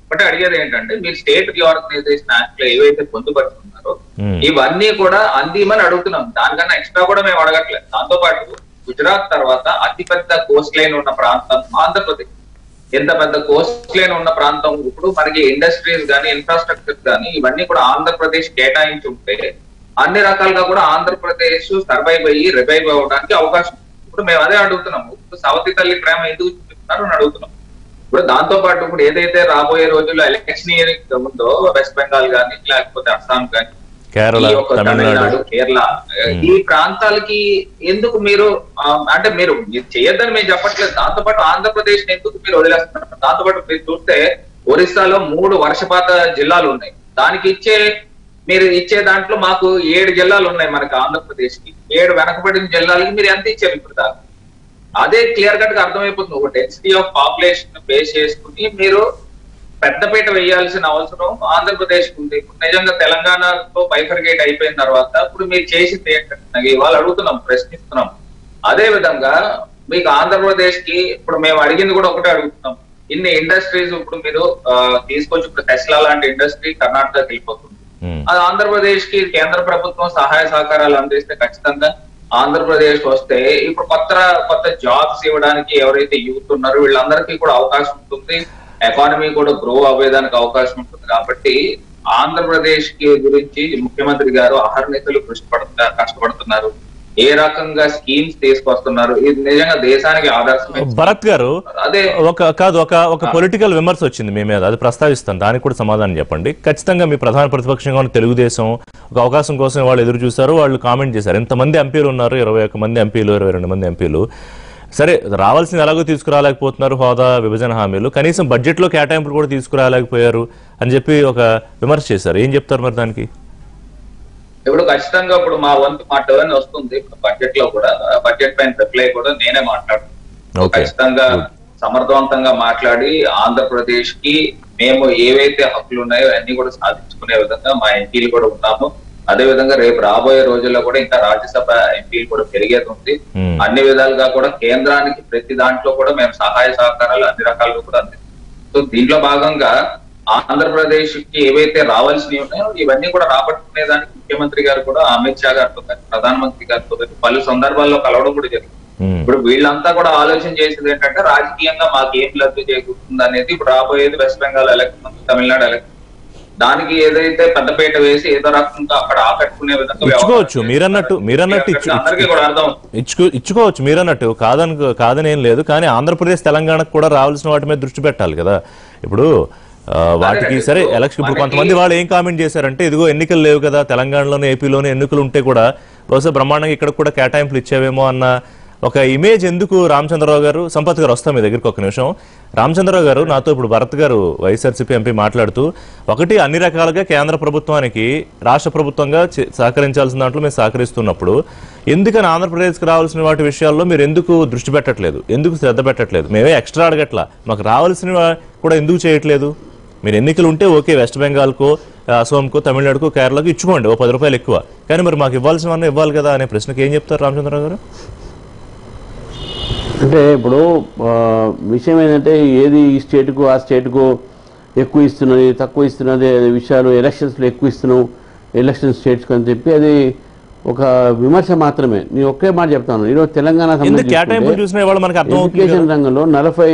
Speaker 4: బట్ అడిగేది ఏంటంటే మీరు స్టేట్ రీఆర్గనైజేషన్ యాక్ట్ లో ఏవైతే పొందుపరుచుకున్నారో
Speaker 1: Hmm.
Speaker 4: ఇవన్నీ కూడా అందిమని అడుగుతున్నాం దానికన్నా ఎక్స్ట్రా కూడా మేము అడగట్లేదు దాంతో పాటు గుజరాత్ తర్వాత అతిపెద్ద కోస్ట్ లైన్ ఉన్న ప్రాంతం ఆంధ్రప్రదేశ్ ఎంత పెద్ద కోస్ట్ లైన్ ఉన్న ప్రాంతం ఇప్పుడు మనకి ఇండస్ట్రీస్ కానీ ఇన్ఫ్రాస్ట్రక్చర్ కానీ ఇవన్నీ కూడా ఆంధ్రప్రదేశ్ కేటాయించి ఉంటే అన్ని రకాలుగా కూడా ఆంధ్రప్రదేశ్ సర్వైవ్ అయ్యి రివైవ్ అవ్వడానికి అవకాశం ఉంది. ఇప్పుడు మేము అదే అడుగుతున్నాము ఇప్పుడు సవతి తల్లి ప్రేమ ఎందుకు చూపిస్తున్నారు అని అడుగుతున్నాం ఇప్పుడు దాంతో పాటు ఇప్పుడు ఏదైతే రాబోయే రోజుల్లో ఎలక్షన్ ఉందో వెస్ట్ బెంగాల్ కానీ లేకపోతే అస్సాం కానీ
Speaker 1: కేరళ
Speaker 4: ఈ యొక్క
Speaker 1: తమిళనాడు
Speaker 4: తమిళనాడు కేరళ ఈ ప్రాంతాలకి ఎందుకు మీరు ఆ, అంటే మీరు మీరు చేయొద్దని మేము చెప్పట్లేదు దాంతో పాటు ఆంధ్రప్రదేశ్ ఎందుకు మీరు వదిలేస్తున్నారు దాంతో పాటు మీరు చూస్తే ఒరిస్సాలో మూడు వర్షపాత జిల్లాలు ఉన్నాయి దానికి ఇచ్చే మీరు ఇచ్చే దాంట్లో మాకు ఏడు జిల్లాలు ఉన్నాయి మనకి ఆంధ్రప్రదేశ్ కి ఏడు వెనకబడిన జిల్లాలకి మీరు ఎంత ఇచ్చారు ఇప్పుడు దాకా అదే క్లియర్ కట్ గా అర్థమైపోతుంది ఒక డెన్సిటీ ఆఫ్ పాపులేషన్ బేస్ చేసుకుని మీరు పెద్దపీట వేయాల్సిన అవసరం ఆంధ్రప్రదేశ్ ఉంది ఇప్పుడు నిజంగా తెలంగాణతో బైఫర్గేట్ అయిపోయిన తర్వాత ఇప్పుడు మీరు చేసింది ఏంటంటే ఇవాళ అడుగుతున్నాం ప్రశ్నిస్తున్నాం అదే విధంగా మీకు ఆంధ్రప్రదేశ్ కి ఇప్పుడు మేము అడిగింది కూడా ఒకటే అడుగుతున్నాం ఇన్ని ఇండస్ట్రీస్ ఇప్పుడు మీరు ఆ, తీసుకొచ్చి ఇప్పుడు టెస్లా లాంటి ఇండస్ట్రీ కర్ణాటకకి వెళ్ళిపోతుంది
Speaker 1: ఉమ్.
Speaker 4: అది ఆంధ్రప్రదేశ్ కి కేంద్ర ప్రభుత్వం సహాయ సహకారాలు అందిస్తే ఖచ్చితంగా ఆంధ్రప్రదేశ్ వస్తే ఇప్పుడు కొత్త కొత్త జాబ్స్ ఇవ్వడానికి ఎవరైతే యూత్ ఉన్నారో వీళ్ళందరికీ కూడా అవకాశం ఉంటుంది ఎకానమీ కూడా గ్రో అవ్వేదానికి అవకాశం ఉంటుంది కాబట్టి ఆంధ్రప్రదేశ్ కి గురించి ముఖ్యమంత్రి గారు అహర్నిశలు కృషి పడుతున్నారు కష్టపడుతున్నారు ఏ రకంగా స్కీమ్స్ తీసుకొస్తున్నారు ఇది నిజంగా దేశానికి ఆదర్శమే
Speaker 1: భరత్ గారు
Speaker 4: అదే
Speaker 1: ఒక కాదు ఒక ఒక పొలిటికల్ విమర్శ వచ్చింది మీ మీద అది ప్రస్తావిస్తాను దానికి కూడా సమాధానం చెప్పండి ఖచ్చితంగా మీ ప్రధాన ప్రతిపక్షంగా ఉన్న తెలుగుదేశం ఒక అవకాశం కోసం వాళ్ళు ఎదురు చూశారు వాళ్ళు కామెంట్ చేశారు ఎంతమంది ఎంపీలు ఉన్నారు ఇరవై ఒక్క మంది ఎంపీలు ఇరవై రెండు మంది ఎంపీలు సరే రావాల్సింది ఎలాగో తీసుకురాలేకపోతున్నారు హోదా విభజన హామీలు కనీసం బడ్జెట్లో కేటాయింపులు కూడా తీసుకురాలేకపోయారు అని చెప్పి ఒక విమర్శ చేశారు ఏం చెప్తారు మరి దానికి
Speaker 4: ఇప్పుడు ఖచ్చితంగా ఇప్పుడు మా వంతు మా టర్న్ వస్తుంది ఇప్పుడు బడ్జెట్ లో కూడా బడ్జెట్ పైన రిప్లై కూడా నేనే మాట్లాడుతున్నాను
Speaker 1: Okay.
Speaker 4: ఖచ్చితంగా సమర్థవంతంగా మాట్లాడి ఆంధ్రప్రదేశ్ కి మేము ఏవైతే హక్కులు ఉన్నాయో అన్ని కూడా సాధించుకునే విధంగా మా ఎంపీలు కూడా ఉన్నాము అదే విధంగా రేపు రాబోయే రోజుల్లో కూడా ఇంకా రాజ్యసభ ఎంపీలు కూడా పెరిగేది ఉంది
Speaker 1: Hmm.
Speaker 4: అన్ని విధాలుగా కూడా కేంద్రానికి ప్రతి దాంట్లో కూడా మేము సహాయ సహకారాలు అన్ని రకాలుగా కూడా అందిస్తాం సో దీంట్లో భాగంగా ఆంధ్రప్రదేశ్ కి ఏవైతే రావాల్సినవి ఉన్నాయో ఇవన్నీ కూడా రాబట్టుకునే దానికి ముఖ్యమంత్రి గారు కూడా అమిత్ షా గారితో కానీ ప్రధానమంత్రి గారితో కానీ పలు సందర్భాల్లో కలవడం కూడా జరిగింది
Speaker 1: ఉమ్.
Speaker 4: ఇప్పుడు వీళ్ళంతా కూడా ఆలోచన చేసేది ఏంటంటే రాజకీయంగా మాకు ఏం లబ్ధి చేకూరుతుంది అనేది ఇప్పుడు రాబోయేది west Bengal election Tamil Nadu election దానికి ఏదైతే పెద్దపీట వేసి ఏదో రకంగా అక్కడ ఆకట్టుకునే విధంగా
Speaker 1: ఇచ్చుకోవచ్చు.
Speaker 4: వ్యవహారం
Speaker 1: మీరన్నట్టు-
Speaker 4: చేస్తారు.
Speaker 1: మీరన్నట్టు ఇచ్చు-
Speaker 4: అందరికీ కూడా అర్థం
Speaker 1: ఇచ్చుకో ఇచ్చుకోవచ్చు మీరన్నట్టు కాదని కాదని ఏం లేదు కానీ ఆంధ్రప్రదేశ్ తెలంగాణకు కూడా రావాల్సిన వాటి మీద దృష్టి పెట్టాలి కదా ఇప్పుడు ఆ, వాటికి
Speaker 4: అదేనండి.
Speaker 1: సరే
Speaker 4: ఇప్పుడు
Speaker 1: ఎలక్షన్ ఇప్పుడు
Speaker 4: మనకి-
Speaker 1: కొంతమంది వాళ్ళు ఏం కామెంట్ చేశారంటే ఇదిగో ఎన్నికలు లేవు కదా తెలంగాణలోనే ఏపీలోనే ఎన్నికలు ఉంటే కూడా బహుశా బ్రహ్మాండంగా ఇక్కడ కూడా కేటాయింపులు ఇచ్చేవేమో అన్న ఒక ఇమేజ్ ఎందుకు రామచంద్రరావు గారు సంపత్ గారు వస్తాం మీ దగ్గరికి ఒక నిమిషం రామచంద్రరావు గారు నాతో ఇప్పుడు భరత్ గారు వైఎస్ఆర్సీపీ ఎంపీ మాట్లాడుతూ ఒకటి అన్ని రకాలుగా కేంద్ర ప్రభుత్వానికి రాష్ట్ర ప్రభుత్వంగా చే- సహకరించాల్సిన దాంట్లో మేము సహకరిస్తున్నప్పుడు ఎందుకని ఆంధ్రప్రదేశ్కి రావాల్సిన వాటి విషయాల్లో మీరు ఎందుకు దృష్టి పెట్టట్లేదు ఎందుకు శ్రద్ధ పెట్టట్లేదు మేమే ఎక్స్ట్రా అడగట్లా మాకు రావాల్సిన కూడా ఎందుకు చేయట్లేదు మీరు ఎన్నికలు ఉంటే ఓకే వెస్ట్ బెంగాల్కో అసోంకో తమిళనాడుకో కేరళకు ఇచ్చుకోండి ఓ పది రూపాయలు ఎక్కువ కానీ మరి మాకు ఇవ్వాల్సినవన్నీ ఇవ్వాలి కదా అనే ప్రశ్నకి ఏం చెప్తారు రామచంద్రరావు గారు
Speaker 3: అంటే ఇప్పుడు ఆ, విషయం ఏంటంటే ఏది ఈ స్టేట్కు ఆ స్టేట్కు ఎక్కువ ఇస్తున్నది తక్కువ ఇస్తున్నది అనే విషయాలు ఎలక్షన్స్లో ఎక్కువ ఇస్తున్నాం ఎలక్షన్ స్టేట్స్కి అని చెప్పి అది ఒక విమర్శ మాత్రమే నేను ఒకే మాట చెప్తాను ఈరోజు తెలంగాణ
Speaker 1: ఎందుకు
Speaker 3: సంబంధించి
Speaker 1: కేటాయింపులు
Speaker 3: చూసుకుంటే
Speaker 1: చూసిన వాళ్ళు మనకు అర్థం అవుతుంది
Speaker 3: ఎడ్యుకేషన్ రంగంలో నలభై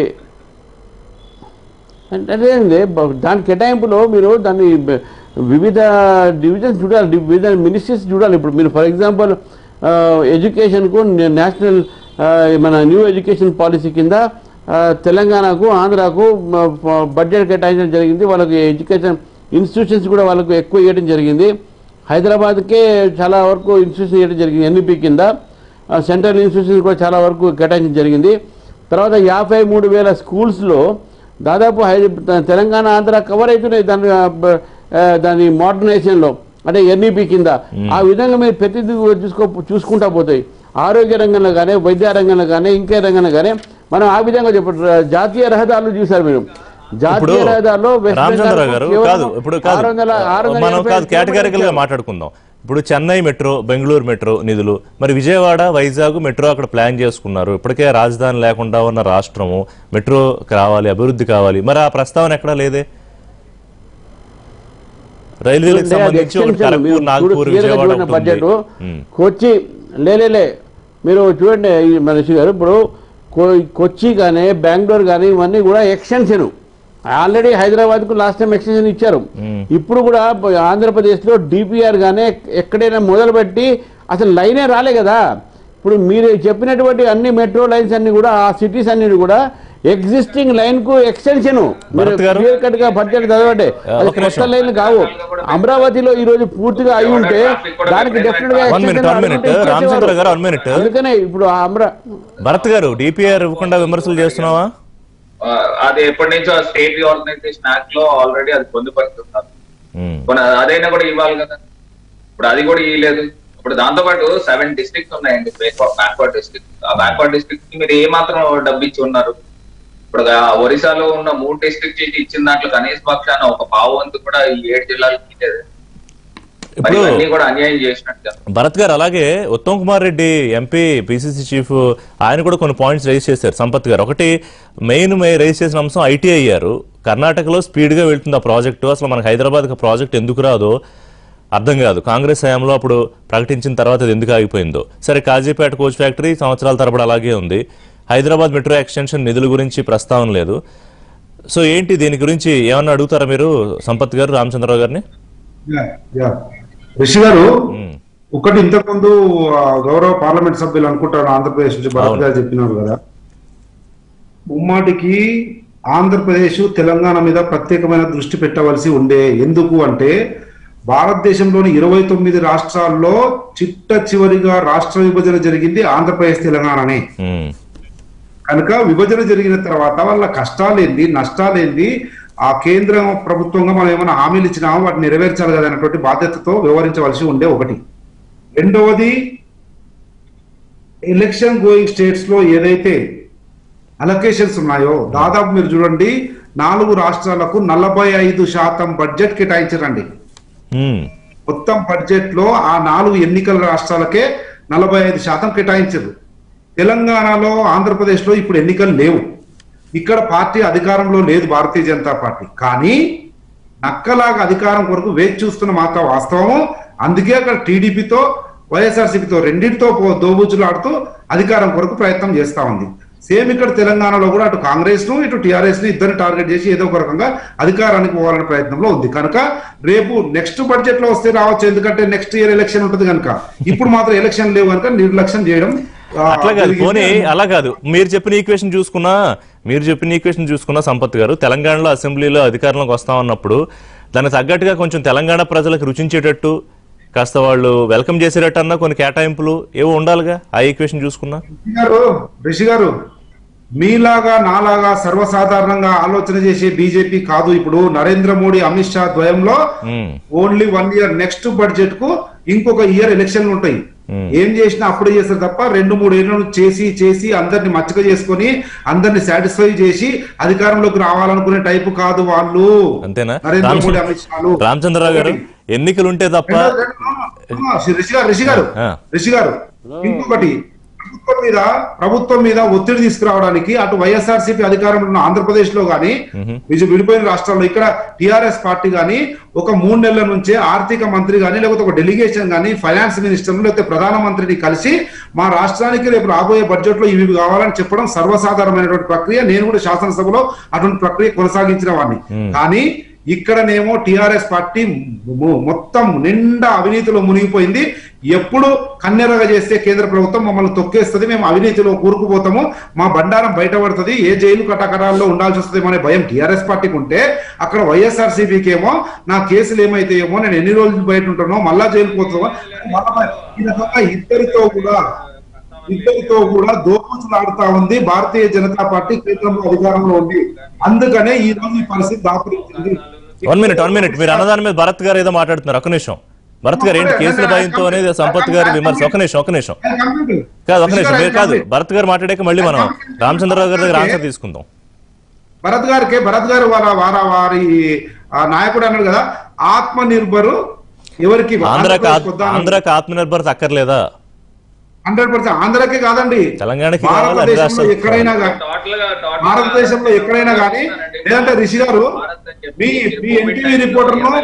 Speaker 3: అంటే అదే అండి బ- దాని కేటాయింపులో మీరు దాన్ని బ- వివిధ డివిజన్స్ చూడాలి డి- వివిధ మినిస్ట్రీస్ చూడాలి ఇప్పుడు మీరు ఫర్ ఎగ్జాంపుల్ ఎడ్యుకేషన్కు నేషనల్ మన న్యూ ఎడ్యుకేషన్ పాలసీ కింద ఆ, తెలంగాణకు ఆంధ్రాకు మ- ప- బడ్జెట్ కేటాయించడం జరిగింది వాళ్ళకి ఎడ్యుకేషన్ ఇన్స్టిట్యూషన్స్ కూడా వాళ్ళకు ఎక్కువ ఇవ్వడం జరిగింది హైదరాబాద్కే చాలా వరకు ఇన్స్టిట్యూషన్ ఇవ్వడం జరిగింది ఎన్ఈపి కింద ఆ, సెంట్రల్ ఇన్స్టిట్యూషన్స్ కూడా చాలా వరకు కేటాయించడం జరిగింది తర్వాత యాభై మూడు వేల స్కూల్స్లో దాదాపు హై తెలంగాణ ఆంధ్ర కవర్ అవుతున్నాయి దాని ఆ, బ- ఆ, దాని మోడర్నైజేషన్లో అంటే ఎన్ఈపి కింద ఆ విధంగా మీరు ప్రతిదీ కూడా చూసుకో చూసుకుంటా పోతాయి ఆరోగ్య రంగంలో కానీ వైద్య రంగంలో కానీ ఇంకే రంగంలో కానీ మనం ఆ విధంగా చెప్ప జాతీయ రహదారులు చూసారు మీరు
Speaker 1: ఇప్పుడు
Speaker 3: జాతీయ రహదారులో వెస్ట్
Speaker 1: రామచంద్రరావు గారు
Speaker 3: బెంగాల్కు
Speaker 1: కాదు
Speaker 3: కేవలం
Speaker 1: ఇప్పుడు కాదు
Speaker 3: ఆరు వందల- ఆరు వందల
Speaker 1: మనం
Speaker 3: ఎనభై
Speaker 1: కాదు
Speaker 3: ఐదు
Speaker 1: కేటగారికల్ గా
Speaker 3: కిలోమీటర్లు
Speaker 1: మాట్లాడుకుందాం ఇప్పుడు చెన్నై మెట్రో బెంగళూరు మెట్రో నిధులు మరి విజయవాడ వైజాగ్ మెట్రో అక్కడ ప్లాన్ చేసుకున్నారు ఇప్పటికే రాజధాని లేకుండా ఉన్న రాష్ట్రము మెట్రో కావాలి అభివృద్ధి కావాలి మరి ఆ ప్రస్తావన ఎక్కడా లేదే రైల్వేలకు
Speaker 3: చూడండి, అది
Speaker 1: సంబంధించి ఒకటి
Speaker 3: extension.
Speaker 1: ఖరగ్పూర్
Speaker 3: మీరు
Speaker 1: నాగ్పూర్
Speaker 3: చూడు, clear గా
Speaker 1: విజయవాడ
Speaker 3: చూడండి
Speaker 1: ఒకటి
Speaker 3: బడ్జెట్
Speaker 1: ఉంది. ఉమ్.
Speaker 3: కొచ్చి లేలేలే మీరు చూడండి ఈ మనిషి గారు ఇప్పుడు కొ- కొచ్చి కానీ బెంగళూరు కానీ ఇవన్నీ కూడా ఎక్స్టెన్షన్ ఆల్రెడీ హైదరాబాద్ కు లాస్ట్ టైం ఎక్స్టెన్షన్ ఇచ్చారు ఇప్పుడు కూడా ఆంధ్రప్రదేశ్ లో డిపిఆర్ గానే ఎక్కడైనా మొదలుపెట్టి అసలు లైనే రాలే కదా ఇప్పుడు మీరు చెప్పినటువంటి అన్ని మెట్రో లైన్స్ అన్ని కూడా ఆ సిటీస్ అన్ని కూడా ఎగ్జిస్టింగ్ లైన్ కు ఎక్స్టెన్షన్ మీరు
Speaker 1: భరత్ గారు?
Speaker 3: క్లియర్ కట్ గా బడ్జెట్ చదవండి అది
Speaker 1: ఒక నిమిషం.
Speaker 3: కొత్త లైన్లు కావు అమరావతిలో ఈ రోజు పూర్తిగా అయి ఉంటే దానికి డెఫినెట్ గా
Speaker 1: One minute, one minute.
Speaker 3: extension
Speaker 1: Ramachandra గారు, one minute.
Speaker 3: అందుకనే ఇప్పుడు ఆ అమరా
Speaker 1: భరత్ గారు డిపిఆర్ ఇవ్వకుండా విమర్శలు చేస్తున్నావా
Speaker 4: ఆ, అది ఎప్పటి నుంచో స్టేట్ ఆర్గనైజేషన్ యాక్ట్ లో ఆల్రెడీ అది పొందుపరుస్తున్నారు
Speaker 1: ఉమ్.
Speaker 4: పోనీ అదైనా కూడా ఇవ్వాలి కదా ఇప్పుడు అది కూడా ఇవ్వలేదు ఇప్పుడు దాంతో పాటు సెవెన్ డిస్ట్రిక్ట్స్ ఉన్నాయండి బ్యాక్వర్డ్ డిస్ట్రిక్ట్ ఆ బ్యాక్వర్డ్ డిస్ట్రిక్ట్ కి మీరు ఏ మాత్రం డబ్బు ఇచ్చి ఉన్నారు ఇప్పుడు ఆ ఒరిస్సాలో ఉన్న మూడు డిస్ట్రిక్ట్ ఇచ్చిన దాంట్లో కనీస పక్షాన ఒక పావు వంతు కూడా ఈ ఏడు జిల్లాలకు ఇచ్చేది మరి
Speaker 1: ఇప్పుడు
Speaker 4: ఇవన్నీ కూడా అన్యాయం చేసినట్టు
Speaker 1: భరత్ గారు అలాగే Uttam Kumar Reddy MP PCC chief ఆయన కూడా కొన్ని పాయింట్స్ రైజ్ చేశారు సంపత్ గారు ఒకటి మెయిన్ రైజ్ చేసిన అంశం ఐటీ అయ్యారు కర్ణాటకలో స్పీడ్ గా వెళ్తుంది ఆ ప్రాజెక్టు అసలు మనకి హైదరాబాద్ ప్రాజెక్ట్ ఎందుకు రాదో అర్థం కాదు కాంగ్రెస్ హయాంలో అప్పుడు ప్రకటించిన తర్వాత అది ఎందుకు ఆగిపోయిందో సరే కాజీపేట కోచ్ ఫ్యాక్టరీ సంవత్సరాల తరబడి అలాగే ఉంది హైదరాబాద్ మెట్రో ఎక్స్టెన్షన్ నిధుల గురించి ప్రస్తావన లేదు సో ఏంటి దీని గురించి ఏమన్నా అడుగుతారా మీరు సంపత్ గారు రామచంద్రరావు గారిని
Speaker 2: యా, యా. రిషి గారు
Speaker 1: ఉమ్,
Speaker 2: ఒకటి ఇంతకుముందు ఆ, గౌరవ పార్లమెంట్ సభ్యులు అనుకుంటారు ఆంధ్రప్రదేశ్ నుంచి భరత్
Speaker 1: అవును.
Speaker 2: గారు చెప్పినారు కదా ముమ్మాటికి ఆంధ్రప్రదేశ్ తెలంగాణ మీద ప్రత్యేకమైన దృష్టి పెట్టవలసి ఉండే ఎందుకు అంటే భారతదేశంలోని ఇరవై తొమ్మిది రాష్ట్రాల్లో చిట్ట చివరిగా రాష్ట్ర విభజన జరిగింది ఆంధ్రప్రదేశ్ తెలంగాణనే
Speaker 1: ఉమ్,
Speaker 2: కనుక విభజన జరిగిన తర్వాత వాళ్ళ కష్టాలేంది నష్టాలేంది ఆ కేంద్ర ప్రభుత్వంగా మనం ఏమైనా హామీలు ఇచ్చినామో వాటిని నెరవేర్చాలి కదా అనేటువంటి బాధ్యతతో వ్యవహరించవలసి ఉండే ఒకటి రెండవది ఎలక్షన్ గోయింగ్ స్టేట్స్ లో ఏదైతే అలొకేషన్స్ ఉన్నాయో దాదాపు మీరు చూడండి నాలుగు రాష్ట్రాలకు నలభై ఐదు శాతం బడ్జెట్ కేటాయించారండి
Speaker 1: ఉమ్,
Speaker 2: మొత్తం బడ్జెట్ లో ఆ నాలుగు ఎన్నికల రాష్ట్రాలకే నలభై ఐదు శాతం కేటాయించారు తెలంగాణలో ఆంధ్రప్రదేశ్ లో ఇప్పుడు ఎన్నికలు లేవు ఇక్కడ పార్టీ అధికారంలో లేదు భారతీయ జనతా పార్టీ కానీ నక్కలాగా అధికారం కొరకు వేచి చూస్తున్న మాత్రం వాస్తవము అందుకే అక్కడ టీడీపీతో వైఎస్ఆర్సీపీతో రెండింటితో పో- దోబూచులాడుతూ అధికారం కొరకు ప్రయత్నం చేస్తా ఉంది సేమ్ ఇక్కడ తెలంగాణలో కూడా అటు కాంగ్రెస్ ను ఇటు టిఆర్ఎస్ ను ఇద్దరిని టార్గెట్ చేసి ఏదో ఒక రకంగా అధికారానికి పోవాలనే ప్రయత్నంలో ఉంది కనుక రేపు నెక్స్ట్ బడ్జెట్ లో వస్తే రావచ్చు ఎందుకంటే నెక్స్ట్ ఇయర్ ఎలక్షన్ ఉంటుంది కనుక ఇప్పుడు మాత్రం ఎలక్షన్ లేవు కనుక నిర్లక్ష్యం చేయడం ఆ,
Speaker 1: అట్లా కాదు
Speaker 2: జరిగింది.
Speaker 1: పోనీ అలా కాదు మీరు చెప్పిన ఈక్వేషన్ చూసుకున్నా మీరు చెప్పిన ఈక్వేషన్ చూసుకున్నా సంపత్ గారు తెలంగాణలో అసెంబ్లీలో అధికారంలోకి వస్తామన్నప్పుడు దానికి తగ్గట్టుగా కొంచెం తెలంగాణ ప్రజలకు రుచించేటట్టు కాస్త వాళ్ళు వెల్కమ్ చేసేటట్టు అన్న కొన్ని కేటాయింపులు ఏవో ఉండాలిగా ఆ ఈక్వేషన్ చూసుకున్నా
Speaker 2: రిషి గారు రిషి గారు మీలాగా నాలాగా సర్వసాధారణంగా ఆలోచన చేసే బీజేపీ కాదు ఇప్పుడు నరేంద్ర మోడీ అమిత్ షా ద్వయంలో
Speaker 1: um,
Speaker 2: only one year next budget కు ఇంకొక ఇయర్ ఎలక్షన్లు ఉంటాయి
Speaker 1: Hmm.
Speaker 2: ఏం చేసినా అప్పుడే చేస్తారు తప్ప రెండు మూడు ఏళ్ళు చేసి చేసి అందరిని మచ్చక చేసుకొని అందరిని సాటిస్ఫై చేసి అధికారంలోకి రావాలనుకునే టైపు కాదు వాళ్ళు
Speaker 1: అంతేనా
Speaker 2: నరేంద్ర
Speaker 1: రామ్-
Speaker 2: మోడీ అమిత్ షాలు
Speaker 1: రామచంద్రరావు గారు ఎన్నికలు ఉంటే తప్ప
Speaker 2: రెండో- రెండో- ఆ, రిషి గారు రిషి గారు
Speaker 1: ఆ.
Speaker 2: రిషి గారు ఇంకొకటి ప్రభుత్వం మీద ప్రభుత్వం మీద ఒత్తిడి తీసుకురావడానికి అటు వైఎస్ఆర్సీపీ అధికారంలో ఉన్న ఆంధ్రప్రదేశ్ లో గాని విజయ విడిపోయిన రాష్ట్రాల్లో ఇక్కడ టిఆర్ఎస్ పార్టీ గాని ఒక మూడు నెలల నుంచే ఆర్థిక మంత్రి గాని లేకపోతే ఒక డెలిగేషన్ గాని ఫైనాన్స్ మినిస్టర్ లేకపోతే ప్రధానమంత్రిని కలిసి మా రాష్ట్రానికి రేపు రాబోయే బడ్జెట్ లో ఇవి కావాలని చెప్పడం సర్వసాధారణమైనటువంటి ప్రక్రియ నేను కూడా శాసనసభలో అటువంటి ప్రక్రియ కొనసాగించిన వాడిని కానీ ఇక్కడనేమో టిఆర్ఎస్ పార్టీ మొ- మొత్తం నిండా అవినీతిలో మునిగిపోయింది ఎప్పుడు కన్నెరగా చేస్తే కేంద్ర ప్రభుత్వం మమ్మల్ని తొక్కేస్తుంది మేము అవినీతిలో కూరుకుపోతాము మా బండారం బయటపడుతుంది ఏ జైలు కటకరాల్లో ఉండాల్సి వస్తుంది అనే భయం టిఆర్ఎస్ పార్టీకి ఉంటే అక్కడ వైఎస్ఆర్సీపీకి ఏమో నా కేసులు ఏమైతాయేమో నేను ఎన్ని రోజులు బయట ఉంటానో మళ్ళా జైలుకు పోతామో మళ్ళా ఈ రకంగా ఇద్దరితో కూడా ఇద్దరితో కూడా దోపులాడుతా ఉంది భారతీయ జనతా పార్టీ కేంద్రంలో అధికారంలో ఉంది అందుకనే ఈ రోజు ఈ పరిస్థితి దాపురించింది
Speaker 1: వన్ మినిట్ వన్ మినిట్ మీరు అన్నదాని మీద భరత్ గారు ఏదో మాట్లాడుతున్నారు ఒక నిమిషం భరత్ గారు ఏంటి కేసుల భయంతో అనేది సంపత్ గారి విమర్శ ఒక నిమిషం ఒక నిమిషం కాదు ఒక నిమిషం మీరు కాదు భరత్ గారు మాట్లాడాక మళ్ళీ మనం రామచంద్రరావు గారి దగ్గర ఆన్సర్ తీసుకుందాం
Speaker 2: భరత్ గారికి భరత్ గారు వార వార వారి ఆ, నాయకుడు అన్నాడు కదా ఆత్మ నిర్భరు ఎవరికి
Speaker 1: ఆంధ్రాకి ఆత్- ఆంధ్రాకి ఆత్మనిర్భరత అక్కర్లేదా
Speaker 2: హండ్రెడ్ పర్సెంట్ ఆంధ్రాకే కాదండి
Speaker 1: తెలంగాణకి కావాలి, అన్ని
Speaker 2: భారతదేశంలో
Speaker 1: రాష్ట్రాలకు
Speaker 2: ఎక్కడైనా కానీ
Speaker 4: టోటల్ గా టోటల్ గా
Speaker 2: భారతదేశంలో ఎక్కడైనా కానీ లేదంటే రిషి గారు మీ మీ ఎన్టీవీ రిపోర్టర్ ను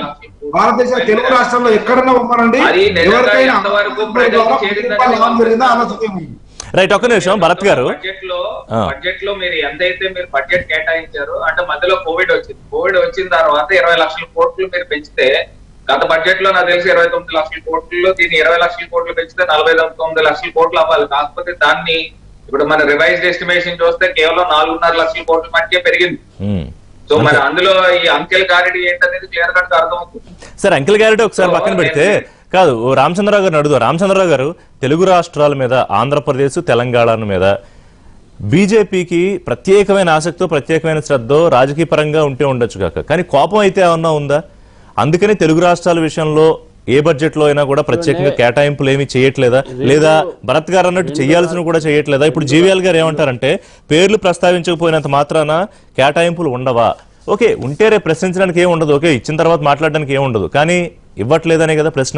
Speaker 2: భారతదేశ తెలుగు రాష్ట్రాల్లో ఎక్కడన్నా ఉమ్మనండి
Speaker 4: అది నిజంగా
Speaker 2: ఎవరికైనా
Speaker 4: ఎంతవరకు
Speaker 2: ఆంధ్రప్రదేశ్
Speaker 4: ప్రజలకు
Speaker 2: ద్వారా
Speaker 4: చేరిందని
Speaker 2: రూపాయలు లాభం జరిగిందా ఆలోచన ఏముంది?
Speaker 1: రైట్ ఒక్క నిమిషం భరత్ గారు
Speaker 4: బడ్జెట్ లో
Speaker 1: ఆ.
Speaker 4: బడ్జెట్ లో మీరు ఎంతైతే మీరు బడ్జెట్ కేటాయించారో అంటే మధ్యలో కోవిడ్ వచ్చింది కోవిడ్ వచ్చిన తర్వాత ఇరవై లక్షల కోట్లు మీరు పెంచితే గత బడ్జెట్ లో నాకు తెలిసి ఇరవై తొమ్మిది లక్షల కోట్లు దీన్ని ఇరవై లక్షల కోట్లు పెంచితే నలభై తొమ్మిది లక్షల కోట్లు అవ్వాలి కాకపోతే దాన్ని ఇప్పుడు మన రివైజ్డ్ ఎస్టిమేషన్ చూస్తే కేవలం నాలుగున్నర లక్షల కోట్ల మట్టికే పెరిగింది
Speaker 1: ఉమ్.
Speaker 4: సో మరి అందులో ఈ అంకెల్ క్లారిటీ ఏంటనేది క్లియర్ కట్ అర్థమవుతుంది
Speaker 1: సార్ అంకిల్ గారి ఒకసారి పక్కన పెడితే కాదు ఓ రామచంద్రరావు గారిని అడుగుదాం రామచంద్రరావు గారు తెలుగు రాష్ట్రాల మీద ఆంధ్రప్రదేశ్ తెలంగాణ మీద బీజేపీకి ప్రత్యేకమైన ఆసక్తితో ప్రత్యేకమైన శ్రద్ధ రాజకీయ పరంగా ఉంటే ఉండొచ్చు కాక కానీ కోపం అయితే ఏమన్నా ఉందా అందుకని తెలుగు రాష్ట్రాల విషయంలో ఏ బడ్జెట్ లో అయినా కూడా ప్రత్యేకంగా కేటాయింపులు ఏమీ చేయట్లేదా లేదా భరత్ గారు అన్నట్టు చేయాల్సిన కూడా చేయట్లేదా ఇప్పుడు జీవీఎల్ గారు ఏమంటారంటే పేర్లు ప్రస్తావించకపోయినంత మాత్రాన కేటాయింపులు ఉండవా ఓకే ఉంటే రేపు ప్రశ్నించడానికి ఏం ఉండదు ఓకే ఇచ్చిన తర్వాత మాట్లాడడానికి ఏం ఉండదు కానీ ఇవ్వట్లేదనే కదా ప్రశ్న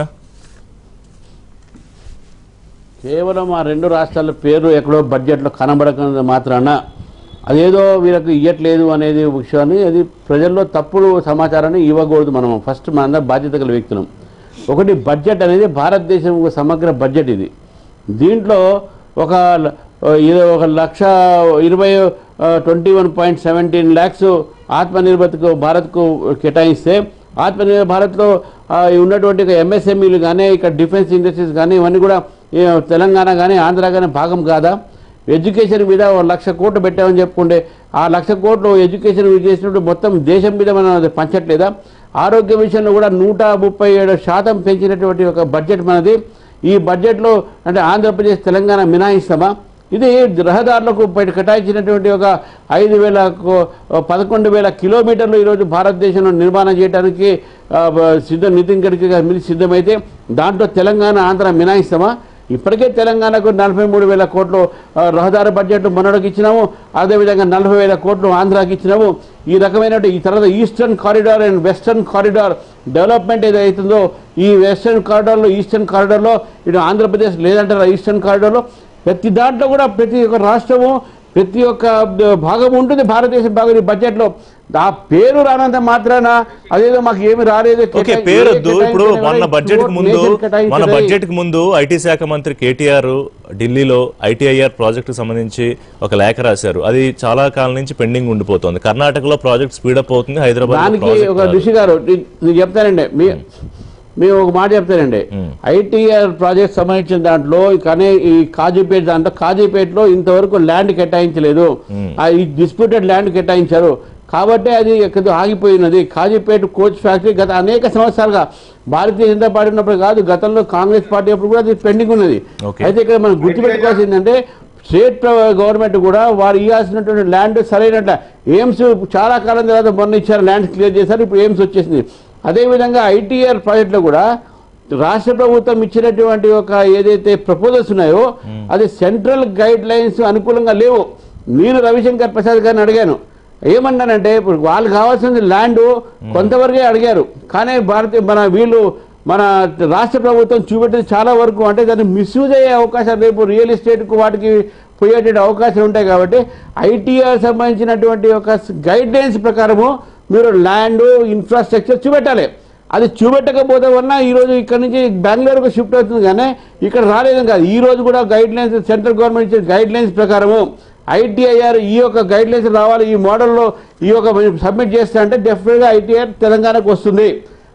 Speaker 3: కేవలం ఆ రెండు రాష్ట్రాల పేరు ఎక్కడో బడ్జెట్లో కనబడకుండా మాత్రాన అదేదో వీళ్ళకి ఇవ్వట్లేదు అనేది విషయాన్ని అది ప్రజల్లో తప్పుడు సమాచారాన్ని ఇవ్వకూడదు మనం ఫస్ట్ మనందరం బాధ్యత గల వ్యక్తులం ఒకటి బడ్జెట్ అనేది భారతదేశం ఒక సమగ్ర బడ్జెట్ ఇది దీంట్లో ఒక ల- ఇది ఒక లక్ష ఇరవై twenty one point seventeen lakhs ఆత్మనిర్భర్తకు భారత్కు కేటాయిస్తే ఆత్మనిర్భర్ భారత్లో ఆ, ఉన్నటువంటి ఎంఎస్ఎంఈలు కానీ ఇక్కడ డిఫెన్స్ ఇండస్ట్రీస్ కానీ ఇవన్నీ కూడా ఏ, తెలంగాణ కానీ ఆంధ్ర కానీ భాగం కాదా ఎడ్యుకేషన్ మీద ఒక లక్ష కోట్లు పెట్టామని చెప్పుకుంటే ఆ లక్ష కోట్లు ఎడ్యుకేషన్ చేసినప్పుడు మొత్తం దేశం మీద మనం అది పంచట్లేదా ఆరోగ్య విషయంలో కూడా నూట ముప్పై ఏడు శాతం పెంచినటువంటి ఒక బడ్జెట్ మనది ఈ బడ్జెట్లో అంటే ఆంధ్రప్రదేశ్ తెలంగాణ మినాయిస్తామా ఇది రహదారులకు బయట కేటాయించినటువంటి ఒక ఐదు వేల కో- పదకొండు వేల కిలోమీటర్లు ఈరోజు భారతదేశంలో నిర్మాణం చేయడానికి ఆ, బ- సిద్ధం నితిన్ గడ్కరీ గారు మీరు సిద్ధమైతే దాంట్లో తెలంగాణ ఆంధ్ర మినాయిస్తామా ఇప్పటికే తెలంగాణకు నలభై మూడు వేల కోట్లు ఆ, రహదారి బడ్జెట్ మొన్నటికి ఇచ్చినాము అదేవిధంగా నలభై వేల కోట్లు ఆంధ్రాకి ఇచ్చినాము ఈ రకమైన ఈ తర్వాత eastern corridor and western corridor development ఏదైతుందో ఈ వెస్టర్న్ కారిడార్లో ఈస్టర్న్ కారిడార్లో ఇటు ఆంధ్రప్రదేశ్ లేదంటారా ఈస్టర్న్ కారిడార్లో ప్రతి దాంట్లో కూడా ప్రతి ఒక్క రాష్ట్రము ప్రతి ఒక్క భాగం ఉంటుంది భారతదేశ భాగం ఈ బడ్జెట్లో ఆ పేరు రానంత మాత్రాన అదేదో మాకు ఏమి రాలేదు
Speaker 1: ఓకే పేరొద్దు ఇప్పుడు మొన్న బడ్జెట్ కు ముందు మన బడ్జెట్ కు ముందు ఐటీ శాఖ మంత్రి కేటీఆర్ ఢిల్లీలో ఐటీఐఆర్ ప్రాజెక్ట్ సంబంధించి ఒక లేఖ రాశారు అది చాలా కాలం నుంచి పెండింగ్ ఉండిపోతుంది కర్ణాటకలో ప్రాజెక్ట్ స్పీడప్ అవుతుంది హైదరాబాద్
Speaker 3: దానికి ఒక ఋషి గారు ని- నేను చెప్తానండి మీ మేము ఒక మాట చెప్తానండి ఐటీఆర్ ప్రాజెక్ట్ సంబంధించిన దాంట్లో కానీ ఈ కాజీపేట దాంట్లో కాజీపేటలో ఇంతవరకు ల్యాండ్ కేటాయించలేదు ఆ ఈ డిస్ప్యూటెడ్ ల్యాండ్ కేటాయించారు కాబట్టి అది ఎక్కడ ఆగిపోయినది కాజీపేట కోచ్ ఫ్యాక్టరీ గత అనేక సంవత్సరాలుగా భారతీయ జనతా పార్టీ ఉన్నప్పుడు కాదు గతంలో కాంగ్రెస్ పార్టీ అప్పుడు కూడా అది పెండింగ్ ఉన్నది
Speaker 1: Okay.
Speaker 3: అయితే ఇక్కడ మనం గుర్తుపెట్టుకోవాల్సింది ఏంటంటే స్టేట్ ప్ర- గవర్నమెంట్ కూడా వారు ఇవ్వాల్సినటువంటి ల్యాండ్ సరైనట్ల ఎయిమ్స్ చాలా కాలం తర్వాత మొన్న ఇచ్చారు ల్యాండ్ క్లియర్ చేశారు ఇప్పుడు ఎయిమ్స్ వచ్చేసింది అదేవిధంగా ఐటీఆర్ ప్రాజెక్టులో కూడా రాష్ట్ర ప్రభుత్వం ఇచ్చినటువంటి ఒక ఏదైతే ప్రపోజల్స్ ఉన్నాయో అది సెంట్రల్ గైడ్ లైన్స్ అనుకూలంగా లేవు నేను రవిశంకర్ ప్రసాద్ గారిని అడిగాను ఏమన్నానంటే ఇప్పుడు వాళ్ళు కావాల్సింది ల్యాండ్ కొంతవరకే అడిగారు కానీ భారతీయ మన వీళ్ళు మన రాష్ట్ర ప్రభుత్వం చూపెట్టేది చాలా వరకు అంటే దాన్ని మిస్యూజ్ అయ్యే అవకాశాలు రేపు రియల్ ఎస్టేట్కు వాటికి పోయేటువంటి అవకాశాలు ఉంటాయి కాబట్టి ఐటీఆర్ సంబంధించినటువంటి ఒక గైడ్ లైన్స్ ప్రకారము మీరు ల్యాండ్ ఇన్ఫ్రాస్ట్రక్చర్ చూపెట్టాలి అది చూపెట్టకపోతే వలన ఈ రోజు ఇక్కడ నుంచి బెంగళూరుకు షిఫ్ట్ అవుతుంది కానీ ఇక్కడ రాలేదు కాదు ఈ రోజు కూడా గైడ్ లైన్స్ సెంట్రల్ గవర్నమెంట్ ఇచ్చే గైడ్ లైన్స్ ప్రకారము ఐటీఐఆర్ ఈ యొక్క గైడ్ లైన్స్ రావాలి ఈ మోడల్లో ఈ యొక్క సబ్మిట్ చేస్తే అంటే డెఫినెట్గా ఐటీఐఆర్ తెలంగాణకు వస్తుంది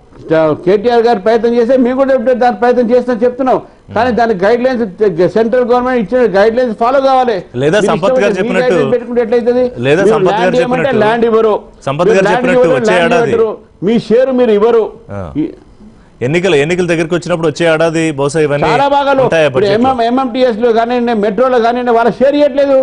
Speaker 3: కేటీఆర్ గారు ప్రయత్నం చేస్తే మేము కూడా ఇప్పుడు దాని ప్రయత్నం చేస్తాం చెప్తున్నాం కానీ దాని గైడ్ లైన్స్ సెంట్రల్ గవర్నమెంట్ ఇచ్చిన గైడ్ లైన్స్ ఫాలో కావాలి
Speaker 1: లేదా
Speaker 3: మీరు
Speaker 1: సంపత్ గారు
Speaker 3: ఇష్టం మీ
Speaker 1: చెప్పినట్టు-
Speaker 3: guidelines పెట్టుకుంటే ఎట్లయితది?
Speaker 1: లేదా
Speaker 3: మీరు
Speaker 1: సంపత్ గారు
Speaker 3: land ఇవ్వమంటే
Speaker 1: చెప్పినట్టు-
Speaker 3: ల్యాండ్ ఇవ్వరు
Speaker 1: సంపత్
Speaker 3: మీరు
Speaker 1: గారు
Speaker 3: land
Speaker 1: చెప్పినట్టు
Speaker 3: ఇవ్వమంటే
Speaker 1: వచ్చే
Speaker 3: land
Speaker 1: ఏడాది-
Speaker 3: ఇవ్వరు. మీ షేర్ మీరు ఇవ్వరు
Speaker 1: ఆ.
Speaker 3: ఈ-
Speaker 1: ఎన్నికల ఎన్నికల దగ్గరికి వచ్చినప్పుడు వచ్చే ఏడాది బహుశా ఇవన్నీ
Speaker 3: చాలా భాగాలు
Speaker 1: ఉంటాయా
Speaker 3: ఇప్పుడు
Speaker 1: budget లో?
Speaker 3: ఎంఎం ఎంఎంటీఎస్ లో కానివ్వండి మెట్రోలో కానివ్వండి వాళ్ళ షేర్ ఇవ్వట్లేదు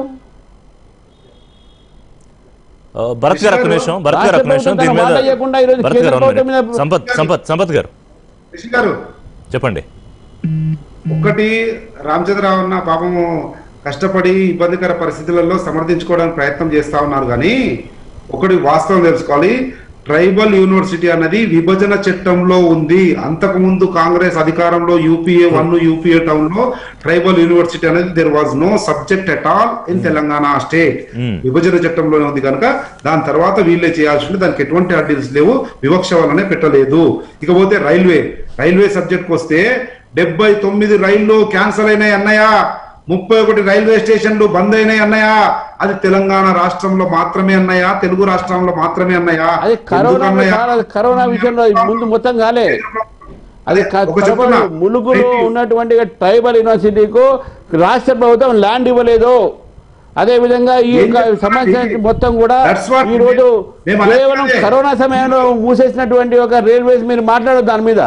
Speaker 1: ఆ, భరత్ గారు ఒక్క నిమిషం భరత్ గారు ఒక్క నిమిషం
Speaker 3: రాష్ట్ర
Speaker 1: దీని మీద
Speaker 3: ప్రభుత్వం చేయకుండా ఈరోజు
Speaker 1: భరత్ గారు
Speaker 3: కేంద్ర
Speaker 1: one minute.
Speaker 3: ప్రభుత్వం మీద-
Speaker 1: సంపత్ సంపత్ సంపత్ గారు
Speaker 2: రిషి గారు
Speaker 1: చెప్పండి
Speaker 2: ఒక్కటి రామచంద్రరావు అన్న పాపము కష్టపడి ఇబ్బందికర పరిస్థితులలో సమర్థించుకోవడానికి ప్రయత్నం చేస్తా ఉన్నారు కానీ ఒకటి వాస్తవం తెలుసుకోవాలి ట్రైబల్ యూనివర్సిటీ అన్నది విభజన చట్టంలో ఉంది అంతకు ముందు కాంగ్రెస్ అధికారంలో యూపీఏ వన్ యూపీఏ టౌన్ లో ట్రైబల్ యూనివర్సిటీ అనేది there was no subject at all in Telangana state
Speaker 1: Hmm.
Speaker 2: విభజన చట్టంలోనే ఉంది కనుక దాని తర్వాత వీళ్ళే చేయాల్సి ఉంది దానికి ఎటువంటి అడ్డీస్ లేవు వివక్ష వల్లనే పెట్టలేదు ఇకపోతే రైల్వే రైల్వే సబ్జెక్ట్ వస్తే డెబ్బై తొమ్మిది రైళ్లు క్యాన్సల్ అయినాయి అన్నయ్య ముప్పై ఒకటి రైల్వే స్టేషన్లు బంద్ అయినాయి అన్నయ్య అది తెలంగాణ రాష్ట్రంలో మాత్రమే అన్నయ్య తెలుగు రాష్ట్రంలో మాత్రమే అన్నయ్య
Speaker 3: అది కరోనా
Speaker 2: ఎందుకు అన్నయ్య?
Speaker 3: సార్, అది కరోనా విషయంలో ముందు మొత్తం కాలే అది క-
Speaker 2: ఒక చెప్తున్నా.
Speaker 3: కరోనా ములుగులో ఉన్నటువంటి ట్రైబల్ యూనివర్సిటీకు రాష్ట్ర ప్రభుత్వం ల్యాండ్ ఇవ్వలేదు అదే విధంగా ఈ
Speaker 2: ఏం
Speaker 3: యొక్క
Speaker 2: చెప్తున్నా?
Speaker 3: సమస్య మొత్తం కూడా
Speaker 2: That's what
Speaker 3: ఈ రోజు
Speaker 2: మేము అనేది
Speaker 3: కేవలం
Speaker 2: అదే.
Speaker 3: కరోనా సమయంలో మూసేసినటువంటి ఒక రైల్వేస్ మీరు మాట్లాడదు దాని మీద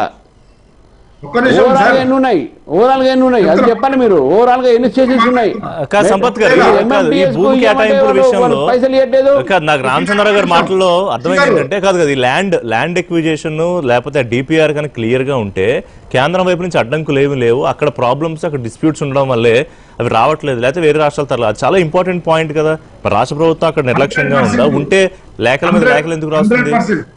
Speaker 2: ఒక్క నిమిషం
Speaker 3: ఓవరాల్
Speaker 2: సార్
Speaker 3: గా ఎన్ని ఉన్నాయి ఓవరాల్ గా ఎన్ని ఉన్నాయి అది
Speaker 2: చెప్తున్నా.
Speaker 3: చెప్పండి మీరు ఓవరాల్ గా ఎన్ని స్టేషన్స్ ఉన్నాయి
Speaker 1: కాదు సంపత్ గారు
Speaker 2: లేదు,
Speaker 1: కాదు, కాదు, ఈ
Speaker 3: MMTS కు
Speaker 1: భూమి కేటాయింపుల
Speaker 3: ఇవ్వమంటే
Speaker 1: విషయంలో
Speaker 3: వాళ్ళు పైసలు ఇవ్వట్లేదు.
Speaker 1: కాదు నాకు రామచంద్రరావు గారి మాటల్లో అర్థమైంది
Speaker 2: గారు.
Speaker 1: ఏంటంటే కాదు కదా ఈ ల్యాండ్ ల్యాండ్ ఎక్విజేషన్ లేకపోతే డిపిఆర్ కనుక క్లియర్ గా ఉంటే కేంద్రం వైపు నుంచి అడ్డంకులు ఏమి లేవు అక్కడ ప్రాబ్లమ్స్ అక్కడ డిస్ప్యూట్స్ ఉండడం వల్లే అవి రావట్లేదు లేకపోతే వేరే రాష్ట్రాల తరలి అది చాలా ఇంపార్టెంట్ పాయింట్ కదా మరి రాష్ట్ర ప్రభుత్వం అక్కడ నిర్లక్ష్యంగా ఉందా ఉంటే లేఖల మీద లేఖలు ఎందుకు రాస్తుంది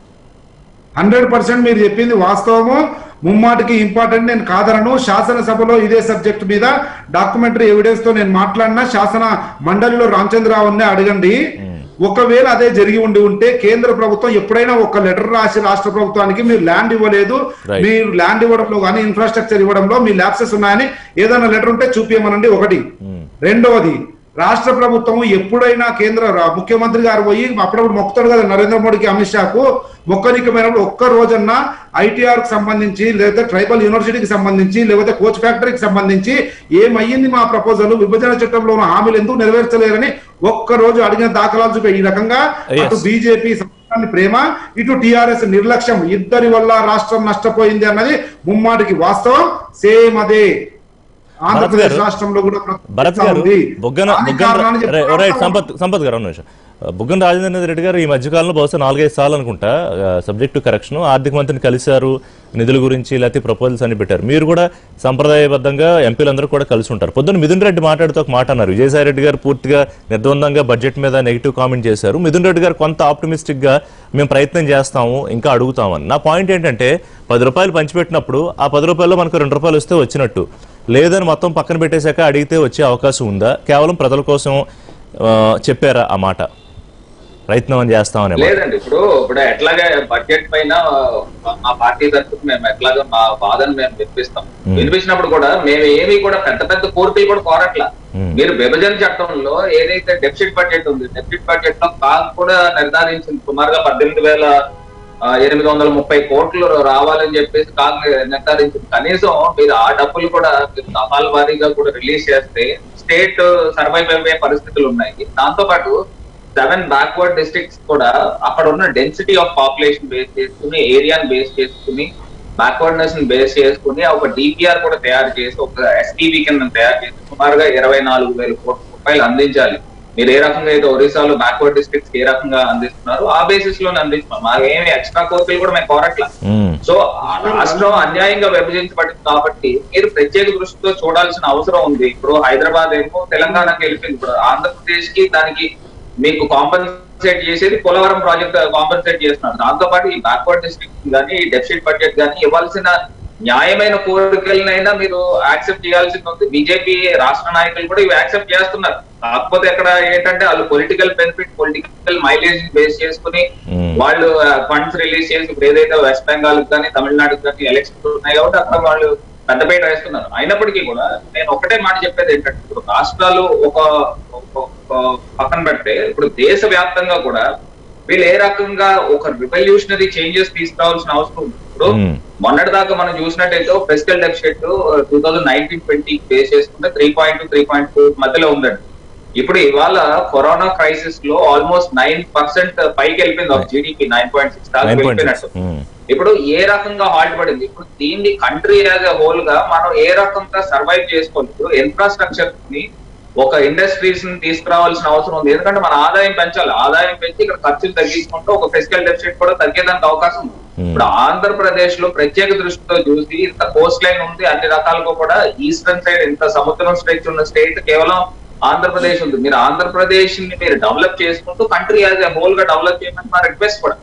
Speaker 2: హండ్రెడ్ పర్సెంట్ మీరు చెప్పింది వాస్తవము ముమ్మాటికి ఇంపార్టెంట్ నేను కాదనను శాసనసభలో ఇదే సబ్జెక్ట్ మీద డాక్యుమెంటరీ ఎవిడెన్స్ తో నేను మాట్లాడినా శాసన మండలిలో రామచంద్రరావుని అడగండి ఒకవేళ అదే జరిగి ఉండి ఉంటే కేంద్ర ప్రభుత్వం ఎప్పుడైనా ఒక లెటర్ రాసి రాష్ట్ర ప్రభుత్వానికి మీరు ల్యాండ్ ఇవ్వలేదు
Speaker 1: Right.
Speaker 2: మీరు ల్యాండ్ ఇవ్వడంలో కానీ ఇన్ఫ్రాస్ట్రక్చర్ ఇవ్వడంలో మీ ల్యాప్సెస్ ఉన్నాయని ఏదైనా లెటర్ ఉంటే చూపించమనండి ఒకటి రెండవది రాష్ట్ర ప్రభుత్వం ఎప్పుడైనా కేంద్ర రా- ముఖ్యమంత్రి గారు పోయి అప్పుడప్పుడు మొక్కుతాడు కదా నరేంద్ర మోడీకి అమిత్ షాకు మొక్కనికమైనప్పుడు ఒక్క రోజన్నా ఐటీఆర్ కి సంబంధించి లేదా ట్రైబల్ యూనివర్సిటీకి సంబంధించి లేకపోతే కోచ్ ఫ్యాక్టరీకి సంబంధించి ఏమయ్యింది మా ప్రపోజల్ విభజన చట్టంలో ఉన్న హామీలు ఎందుకు నెరవేర్చలేరని ఒక్క రోజు అడిగిన దాఖలాలు చూపే ఈ రకంగా
Speaker 1: Yes.
Speaker 2: అటు బీజేపీ ప్రేమ ఇటు టిఆర్ఎస్ నిర్లక్ష్యం ఇద్దరి వల్ల రాష్ట్రం నష్టపోయింది అన్నది ముమ్మాటికి వాస్తవం సేమ్ అదే ఆంధ్రప్రదేశ్
Speaker 1: గారు,
Speaker 2: రాష్ట్రంలో కూడా
Speaker 1: భరత్ గారు
Speaker 2: ఉంది.
Speaker 1: బుగ్గన
Speaker 2: దానికి
Speaker 1: బుగ్గన
Speaker 2: కారణాన్ని చెప్తే
Speaker 1: రైట్, రైట్ సంపత్ సంపత్ గారు ఒక నిమిషం బుగ్గన రాజేంద్ర రెడ్డి గారు ఈ మధ్యకాలంలో బహుశా నాలుగైదు సార్లు అనుకుంటా సబ్జెక్ట్ టు కరెక్షన్ ఆర్థిక మంత్రిని కలిశారు నిధుల గురించి లేకపోతే ప్రపోజల్స్ అని పెట్టారు మీరు కూడా సంప్రదాయబద్ధంగా ఎంపీలందరూ కూడా కలిసి ఉంటారు పొద్దున్న మిథున్ రెడ్డి మాట్లాడుతూ ఒక మాట అన్నారు విజయసాయి రెడ్డి గారు పూర్తిగా నిర్ద్వందంగా బడ్జెట్ మీద నెగిటివ్ కామెంట్ చేశారు మిథున్ రెడ్డి గారు కొంత ఆప్టిమిస్టిక్ గా మేము ప్రయత్నం చేస్తాము ఇంకా అడుగుతామని నా పాయింట్ ఏంటంటే పది రూపాయలు పంచిపెట్టినప్పుడు ఆ పది రూపాయల్లో మనకు రెండు రూపాయలు వస్తే వచ్చినట్టు లేదని మొత్తం పక్కన పెట్టేశాక అడిగితే వచ్చే అవకాశం ఉందా కేవలం ప్రజల కోసం ఆ, చెప్పారా ఆ మాట ప్రయత్నం అని చేస్తామనే మాట
Speaker 4: లేదండి ఇప్పుడు ఇప్పుడు ఎట్లాగా బడ్జెట్ పైన ఆ, మా పార్టీ తరఫున మేము ఎట్లాగా మా బాధను మేము వినిపిస్తాం వినిపించినప్పుడు కూడా మేము ఏమి కూడా పెద్ద పెద్ద కోరికలు కూడా కోరట్లా
Speaker 1: Hmm.
Speaker 4: మీరు విభజన చట్టంలో ఏదైతే డెఫిసిట్ బడ్జెట్ ఉంది డెఫిసిట్ బడ్జెట్ లో కాగ్ కూడా నిర్ధారించింది సుమారుగా పద్దెనిమిది వేల ఆ, ఎనిమిది వందల ముప్పై కోట్లు రావాలని చెప్పేసి కాగ్ నిర్ధారించింది కనీసం మీరు ఆ డబ్బులు కూడా మీరు దఫాల వారీగా కూడా రిలీజ్ చేస్తే స్టేట్ సర్వైవ్ అయ్యే పరిస్థితులు ఉన్నాయి దాంతో పాటు సెవెన్ బ్యాక్వర్డ్ డిస్ట్రిక్ట్స్ కూడా అక్కడ ఉన్న డెన్సిటీ ఆఫ్ పాపులేషన్ బేస్ చేసుకుని ఏరియాని బేస్ చేసుకుని బ్యాక్వర్డ్నెస్ ని బేస్ చేసుకుని ఒక డిపిఆర్ కూడా తయారు చేసి ఒక ఎస్టీవీ కింద తయారు చేసి సుమారుగా ఇరవై నాలుగు వేల కోట్ల రూపాయలు అందించాలి మీరు ఏ రకంగా అయితే ఒరిస్సాలో బ్యాక్వర్డ్ డిస్ట్రిక్ట్స్ ఏ రకంగా అందిస్తున్నారు ఆ బేసిస్ లోనే అందిస్తున్నాం మాకు ఏమి ఎక్స్ట్రా కోర్సులు కూడా మేము కోరట్లా
Speaker 1: ఉమ్,
Speaker 4: సో ఆ రాష్ట్రం అన్యాయంగా విభజించబడింది కాబట్టి మీరు ప్రత్యేక దృష్టితో చూడాల్సిన అవసరం ఉంది ఇప్పుడు హైదరాబాద్ ఏమో తెలంగాణకి వెళ్ళిపోయింది ఇప్పుడు ఆంధ్రప్రదేశ్ కి దానికి మీకు కాంపన్సేట్ చేసేది పోలవరం ప్రాజెక్ట్ కాంపన్సేట్ చేస్తున్నారు దాంతో పాటు ఈ బ్యాక్వర్డ్ డిస్ట్రిక్ట్ కానీ ఈ డెఫిసిట్ బడ్జెట్ కానీ ఇవ్వాల్సిన న్యాయమైన కోరికలనైనా మీరు యాక్సెప్ట్ చేయాల్సింది ఉంది బీజేపీ రాష్ట్ర నాయకులు కూడా ఇవి యాక్సెప్ట్ చేస్తున్నారు కాకపోతే అక్కడ ఏంటంటే వాళ్ళు political benefit political mileage base చేసుకుని
Speaker 1: Hmm.
Speaker 4: వాళ్ళు ఫండ్స్ రిలీజ్ చేసి ఇప్పుడు ఏదైతే వెస్ట్ బెంగాల్ కానీ తమిళనాడుకి కానీ ఎలక్షన్స్ ఉన్నాయి కాబట్టి అక్కడ వాళ్ళు పెద్దపేట వేస్తున్నారు అయినప్పటికీ కూడా నేను ఒకటే మాట చెప్పేది ఏంటంటే ఇప్పుడు రాష్ట్రాలు ఒక ఒక- ఒక పక్కన పెడితే ఇప్పుడు దేశ వ్యాప్తంగా కూడా వీళ్ళు ఏ రకంగా ఒక రివల్యూషనరీ చేంజెస్ తీసుకురావాల్సిన అవసరం ఉంది ఇప్పుడు
Speaker 1: Hmm.
Speaker 4: మొన్నటి దాకా మనం చూసినట్టయితే physical deficit two thousand nineteen twenty base చేసుకుంటే three point three point two మధ్యలో ఉందండి ఇప్పుడు ఇవాళ కరోనా క్రైసిస్ లో ఆల్మోస్ట్ నైన్ పర్సెంట్ పైకి వెళ్ళిపోయింది ఒక జీడిపి నైన్ పాయింట్ సిక్స్ దాకా
Speaker 1: నైన్ పాయింట్
Speaker 4: వెళ్ళిపోయినట్టు
Speaker 1: ఉమ్,
Speaker 4: ఇప్పుడు ఏ రకంగా హాల్ట్ పడింది ఇప్పుడు దీన్ని కంట్రీ యాజ్ ఎ హోల్ గా మనం ఏ రకంగా సర్వైవ్ చేసుకోవాలి ఇప్పుడు ఇన్ఫ్రాస్ట్రక్చర్ ని ఒక ఇండస్ట్రీస్ ని తీసుకురావాల్సిన అవసరం ఉంది ఎందుకంటే మన ఆదాయం పెంచాలి ఆదాయం పెంచి ఇక్కడ ఖర్చులు తగ్గించుకుంటూ ఒక ఫిజికల్ డెఫిసిట్ కూడా తగ్గేదానికి అవకాశం ఉంది
Speaker 1: Hmm.
Speaker 4: ఇప్పుడు ఆంధ్రప్రదేశ్ లో ప్రత్యేక దృష్టితో చూసి ఇంత కోస్ట్ లైన్ ఉంది అన్ని రకాలుగా కూడా ఈస్టర్న్ సైడ్ ఇంత సముద్రం స్ట్రెచ్ ఉన్న స్టేట్ కేవలం ఆంధ్రప్రదేశ్ ఉంది మీరు ఆంధ్రప్రదేశ్ ని మీరు డెవలప్ చేసుకుంటూ కంట్రీ యాజ్ ఎ హోల్ గా డెవలప్ చేయమని మా రిక్వెస్ట్ కూడా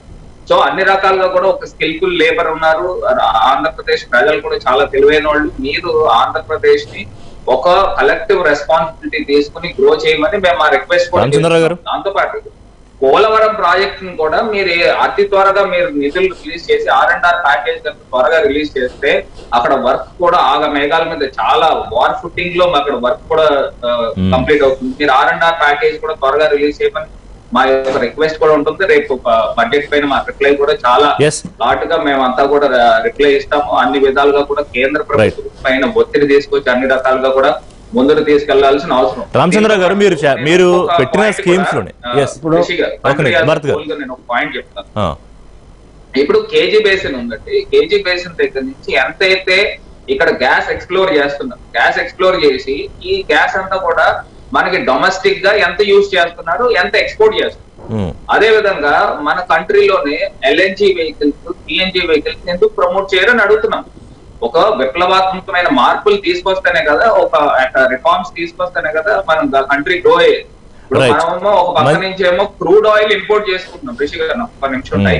Speaker 4: సో అన్ని రకాలుగా కూడా ఒక స్కిల్ఫుల్ లేబర్ ఉన్నారు ఆ- ఆంధ్రప్రదేశ్ ప్రజలు కూడా చాలా తెలివైన వాళ్ళు మీరు ఆంధ్రప్రదేశ్ ని ఒక కలెక్టివ్ రెస్పాన్సిబిలిటీ తీసుకుని గ్రో చేయమని మేము ఆ రిక్వెస్ట్ కూడా
Speaker 1: రామచంద్రరావు గారు.
Speaker 4: చేస్తున్నాం. దాంతో పాటు పోలవరం ప్రాజెక్ట్ ని కూడా మీరు ఏ- అతి త్వరగా మీరు నిధులు రిలీజ్ చేసి ఆర్ అండ్ ఆర్ ప్యాకేజ్ కనుక త్వరగా రిలీజ్ చేస్తే అక్కడ వర్క్ కూడా ఆగ మేఘాల మీద చాలా వార్ ఫుట్టింగ్ లో అక్కడ వర్క్ కూడా కంప్లీట్ అవుతుంది మీరు ఆర్ అండ్ ఆర్ ప్యాకేజ్ కూడా త్వరగా రిలీజ్ చేయమని మా యొక్క రిక్వెస్ట్ కూడా ఉంటుంది రేపు బడ్జెట్ పైన మా రిప్లై కూడా చాలా
Speaker 1: Yes.
Speaker 4: ఘాటుగా మేమంతా కూడా రిప్లై ఇస్తాము అన్ని విధాలుగా కూడా కేంద్ర ప్రభుత్వం పైన ఒత్తిడి తీసుకొచ్చి అన్ని రకాలుగా కూడా ముందుకు తీసుకెళ్లాల్సిన అవసరం
Speaker 1: రామచంద్రరావు గారు, మీరు చా- మీరు
Speaker 4: ఇంకొక
Speaker 1: పెట్టిన
Speaker 4: point
Speaker 1: schemes
Speaker 4: కూడా,
Speaker 1: లోనే.
Speaker 4: ఆ,
Speaker 1: Yes.
Speaker 4: ఇప్పుడు రిషి గారు,
Speaker 1: ఒక నిమిషం,
Speaker 4: country as
Speaker 1: భరత్
Speaker 4: a
Speaker 1: గారు.
Speaker 4: whole గా నేను ఒక పాయింట్ చెప్తాను
Speaker 1: ఆ,
Speaker 4: ఇప్పుడు కేజీ బేసిన్ ఉందండి కేజీ బేసిన్ దగ్గర నుంచి ఎంతైతే ఇక్కడ గ్యాస్ ఎక్స్ప్లోర్ చేస్తున్నారు గ్యాస్ ఎక్స్ప్లోర్ చేసి ఈ గ్యాస్ అంతా కూడా మనకి డొమెస్టిక్ గా ఎంత యూజ్ చేస్తున్నారు ఎంత ఎక్స్పోర్ట్ చేస్తున్నారు
Speaker 1: ఉమ్,
Speaker 4: అదే విధంగా మన కంట్రీలోనే ఎల్ఎన్జి వెహికల్స్ పిఎన్జి వెహికల్స్ ఎందుకు ప్రమోట్ చేయరని అడుగుతున్నాం ఒక విప్లవాత్మకమైన మార్పులు తీసుకొస్తేనే కదా ఒక రిఫార్మ్స్ తీసుకొస్తేనే కదా మనం కంట్రీ గ్రో అయ్యేది ఇప్పుడు
Speaker 1: Right.
Speaker 4: మనమేమో ఒక పక్క
Speaker 1: మన్-
Speaker 4: నుంచి ఏమో క్రూడ్ ఆయిల్ ఇంపోర్ట్ చేసుకుంటున్నాం రిషి గారు ఒక నిమిషం
Speaker 1: Hmm.
Speaker 4: టైం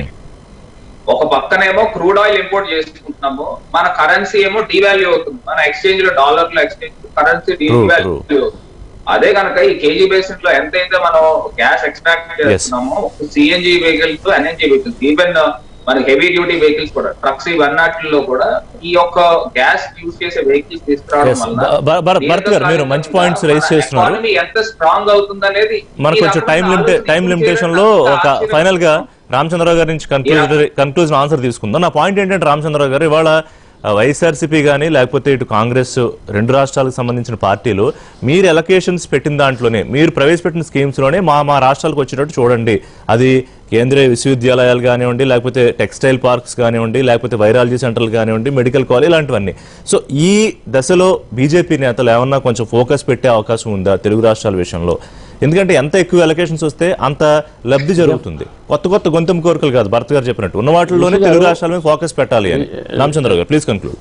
Speaker 4: ఒక పక్కనేమో క్రూడ్ ఆయిల్ ఇంపోర్ట్ చేసుకుంటున్నాము మన కరెన్సీ ఏమో డివాల్యూ అవుతుంది మన ఎక్స్చేంజ్ లో డాలర్ లో ఎక్స్చేంజ్ కరెన్సీ డివాల్యూ అవుతుంది అదే కనుక ఈ కేజీ బేసిన్ లో ఎంతైతే మనం గ్యాస్ ఎక్స్ట్రాక్ట్ చేస్తున్నామో CNG vehicles NNG vehicles even మన హెవీ డ్యూటీ వెహికల్స్ కూడా ట్రక్స్ ఇవన్నిటిలో కూడా ఈ యొక్క గ్యాస్ యూజ్ చేసే వెహికల్స్ తీసుకురావడం
Speaker 1: Yes.
Speaker 4: వల్ల
Speaker 1: భ- భ- భరత్- భరత్ గారు, మీరు మంచి points raise చేస్తున్నారు.
Speaker 4: ఎకానమీ ఎంత స్ట్రాంగ్ అవుతుంది అనేది
Speaker 1: మనకు కొంచెం టైం లిమిటే టైం లిమిటేషన్ లో ఒక ఫైనల్ గా రామచంద్రరావు గారి నుంచి కన్క్లూజన్ కన్క్లూజన్ ఆన్సర్ తీసుకుందాం నా పాయింట్ ఏంటంటే రామచంద్రరావు గారు ఇవాళ వైఎస్ఆర్సీపీ కానీ లేకపోతే ఇటు కాంగ్రెస్ రెండు రాష్ట్రాలకు సంబంధించిన పార్టీలు మీరు ఎలకేషన్స్ పెట్టిన దాంట్లోనే మీరు ప్రవేశపెట్టిన స్కీమ్స్ లోనే మా మా రాష్ట్రాలకు వచ్చేటట్టు చూడండి అది కేంద్రీయ విశ్వవిద్యాలయాలు కానివ్వండి లేకపోతే టెక్స్టైల్ పార్క్స్ కానివ్వండి లేకపోతే వైరాలజీ సెంటర్లు కానివ్వండి మెడికల్ కాలేజ్ ఇలాంటివన్నీ సో ఈ దశలో బీజేపీ నేతలు ఏమన్నా కొంచెం ఫోకస్ పెట్టే అవకాశం ఉందా తెలుగు రాష్ట్రాల విషయంలో ఎందుకంటే ఎంత ఎక్కువ ఎలకేషన్స్ వస్తే అంత లబ్ధి జరుగుతుంది కొత్త కొత్త గొంతుమ కోరికలు కాదు భరత్ గారు చెప్పినట్టు ఉన్న వాటిల్లోనే తెలుగు రాష్ట్రాల మీద ఫోకస్ పెట్టాలి అని రామచంద్ర గారు please conclude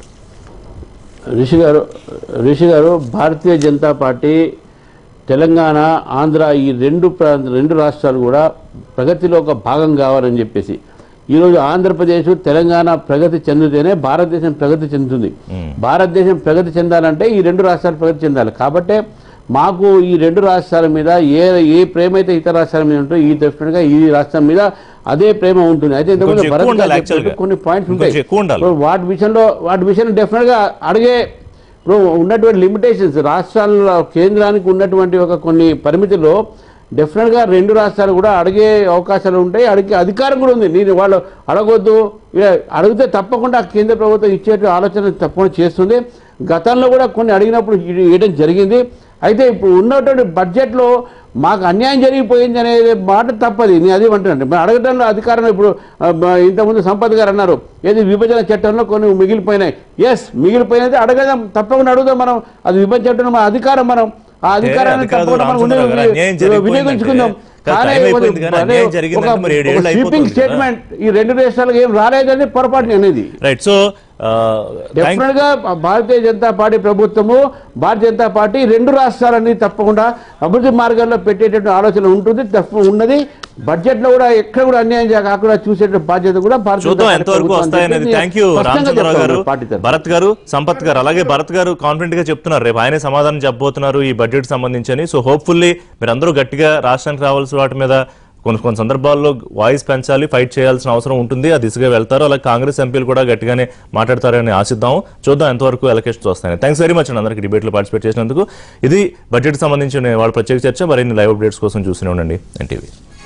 Speaker 3: Rishi garu Rishi garu Bharatiya Janata party Telangana Andhra ఈ రెండు ప్రాంత రెండు రాష్ట్రాలు కూడా ప్రగతిలో ఒక భాగం కావాలని చెప్పేసి ఈరోజు ఆంధ్రప్రదేశ్ తెలంగాణ ప్రగతి చెందితేనే భారతదేశం ప్రగతి చెందుతుంది భారతదేశం ప్రగతి చెందాలంటే ఈ రెండు రాష్ట్రాలు ప్రగతి చెందాలి కాబట్టే మాకు ఈ రెండు రాష్ట్రాల మీద ఏ ఏ ప్రేమ అయితే ఇతర రాష్ట్రాల మీద ఉంటుందో ఈ డెఫినెట్గా ఈ రాష్ట్రం మీద అదే ప్రేమ ఉంటుంది అయితే ఇంతకుముందు
Speaker 1: ఇంకొంచెం ఎక్కువ
Speaker 3: భరత్
Speaker 1: ఉండాలి
Speaker 3: గారు
Speaker 1: actually గా.
Speaker 3: చెప్పినట్టు కొన్ని పాయింట్స్ ఉంటాయి
Speaker 1: ఇంకొంచెం ఎక్కువ ఉండాలి.
Speaker 3: ఇప్పుడు వాటి విషయంలో వాటి విషయంలో డెఫినెట్గా అడిగే ఇప్పుడు ఉన్నటువంటి లిమిటేషన్స్ రాష్ట్రాల కేంద్రానికి ఉన్నటువంటి ఒక కొన్ని పరిమితుల్లో డెఫినెట్గా రెండు రాష్ట్రాలు కూడా అడిగే అవకాశాలు ఉంటాయి అడిగే అధికారం కూడా ఉంది నేను వాళ్ళు అడగొద్దు ఇలా అడిగితే తప్పకుండా కేంద్ర ప్రభుత్వం ఇచ్చేట ఆలోచన తప్పకుండా చేస్తుంది గతంలో కూడా కొన్ని అడిగినప్పుడు ఇ- ఇవ్వడం జరిగింది అయితే ఇప్పుడు ఉన్నటువంటి బడ్జెట్లో మాకు అన్యాయం జరిగిపోయింది అనేది మాట తప్పది నేను అది అంటున్నాను మరి అడగడంలో అధికారం ఇప్పుడు ఆ, బ- ఇంతకుముందు సంపత్ గారు అన్నారు ఏది విభజన చట్టంలో కొన్ని మిగిలిపోయినాయి ఎస్ మిగిలిపోయినది అడగదాం తప్పకుండా అడుగుదాం మనం అది విభజన చట్టంలో మన అధికారం మనం ఆ అధికారాన్ని
Speaker 1: అది కాదు,
Speaker 3: తప్పకుండా మనం
Speaker 1: రామచంద్రరావు గారు, అన్యాయం
Speaker 3: వినియోగి-
Speaker 1: జరిగిపోయిందంటే
Speaker 3: వినియోగించుకుందాం
Speaker 1: కాదు,
Speaker 3: కానీ
Speaker 1: టైం అయిపోయింది కానీ
Speaker 3: ఒక-
Speaker 1: అన్యాయం జరిగిందంటే మరి ఏడేళ్ళు
Speaker 3: ఒక
Speaker 1: అయిపోతుంది
Speaker 3: స్వీపింగ్
Speaker 1: కదా.
Speaker 3: స్టేట్మెంట్ ఈ రెండు దేశాలకు ఏం రాలేదని పొరపాటు అనేది
Speaker 1: రైట్ సో
Speaker 3: డెఫినెట్ గా భారతీయ జనతా పార్టీ ప్రభుత్వము భారతీయ జనతా పార్టీ రెండు రాష్ట్రాలన్నీ తప్పకుండా అభివృద్ధి మార్గాల్లో పెట్టేటటువంటి ఆలోచన ఉంటుంది తప్ప ఉన్నది బడ్జెట్ లో కూడా ఎక్కడ కూడా అన్యాయం జా- కాకుండా చూసేట బాధ్యత కూడా భారతీయ
Speaker 1: చూద్దాం
Speaker 3: జనతా
Speaker 1: ఎంతవరకు
Speaker 3: ప్రభుత్వం
Speaker 1: వస్తాయనేది
Speaker 3: చెప్పి
Speaker 1: థ్యాంక్ యూ
Speaker 3: స్పష్టంగా
Speaker 1: రామచంద్రరావు
Speaker 3: చెప్తా
Speaker 1: గారు
Speaker 3: ఉన్నారు పార్టీ తరఫున.
Speaker 1: భరత్ గారు సంపత్ గారు అలాగే భరత్ గారు కాన్ఫిడెంట్ గా చెప్తున్నారు రేపు ఆయనే సమాధానం చెప్పబోతున్నారు ఈ బడ్జెట్ సంబంధించి సో హోప్ఫుల్లీ మీరు అందరూ గట్టిగా రాష్ట్రానికి రావాల్సిన వాటి మీద కొన్ని కొన్ని సందర్భాల్లో వాయిస్ పెంచాలి ఫైట్ చేయాల్సిన అవసరం ఉంటుంది ఆ దిశగా వెళ్తారు అలాగే కాంగ్రెస్ ఎంపీలు కూడా గట్టిగానే మాట్లాడతారని ఆశిద్దాం చూద్దాం ఎంతవరకు ఎలకేషన్స్ వస్తాయని థ్యాంక్స్ వెరీ మచ్ అండి అందరికీ డిబేట్లో పార్టిసిపేట్ చేసినందుకు ఇది బడ్జెట్ సంబంధించిన వాళ్ళ ప్రత్యేక చర్చ మరిన్ని లైవ్ అప్డేట్స్ కోసం చూస్తూనే ఉండండి ఎన్టీవీ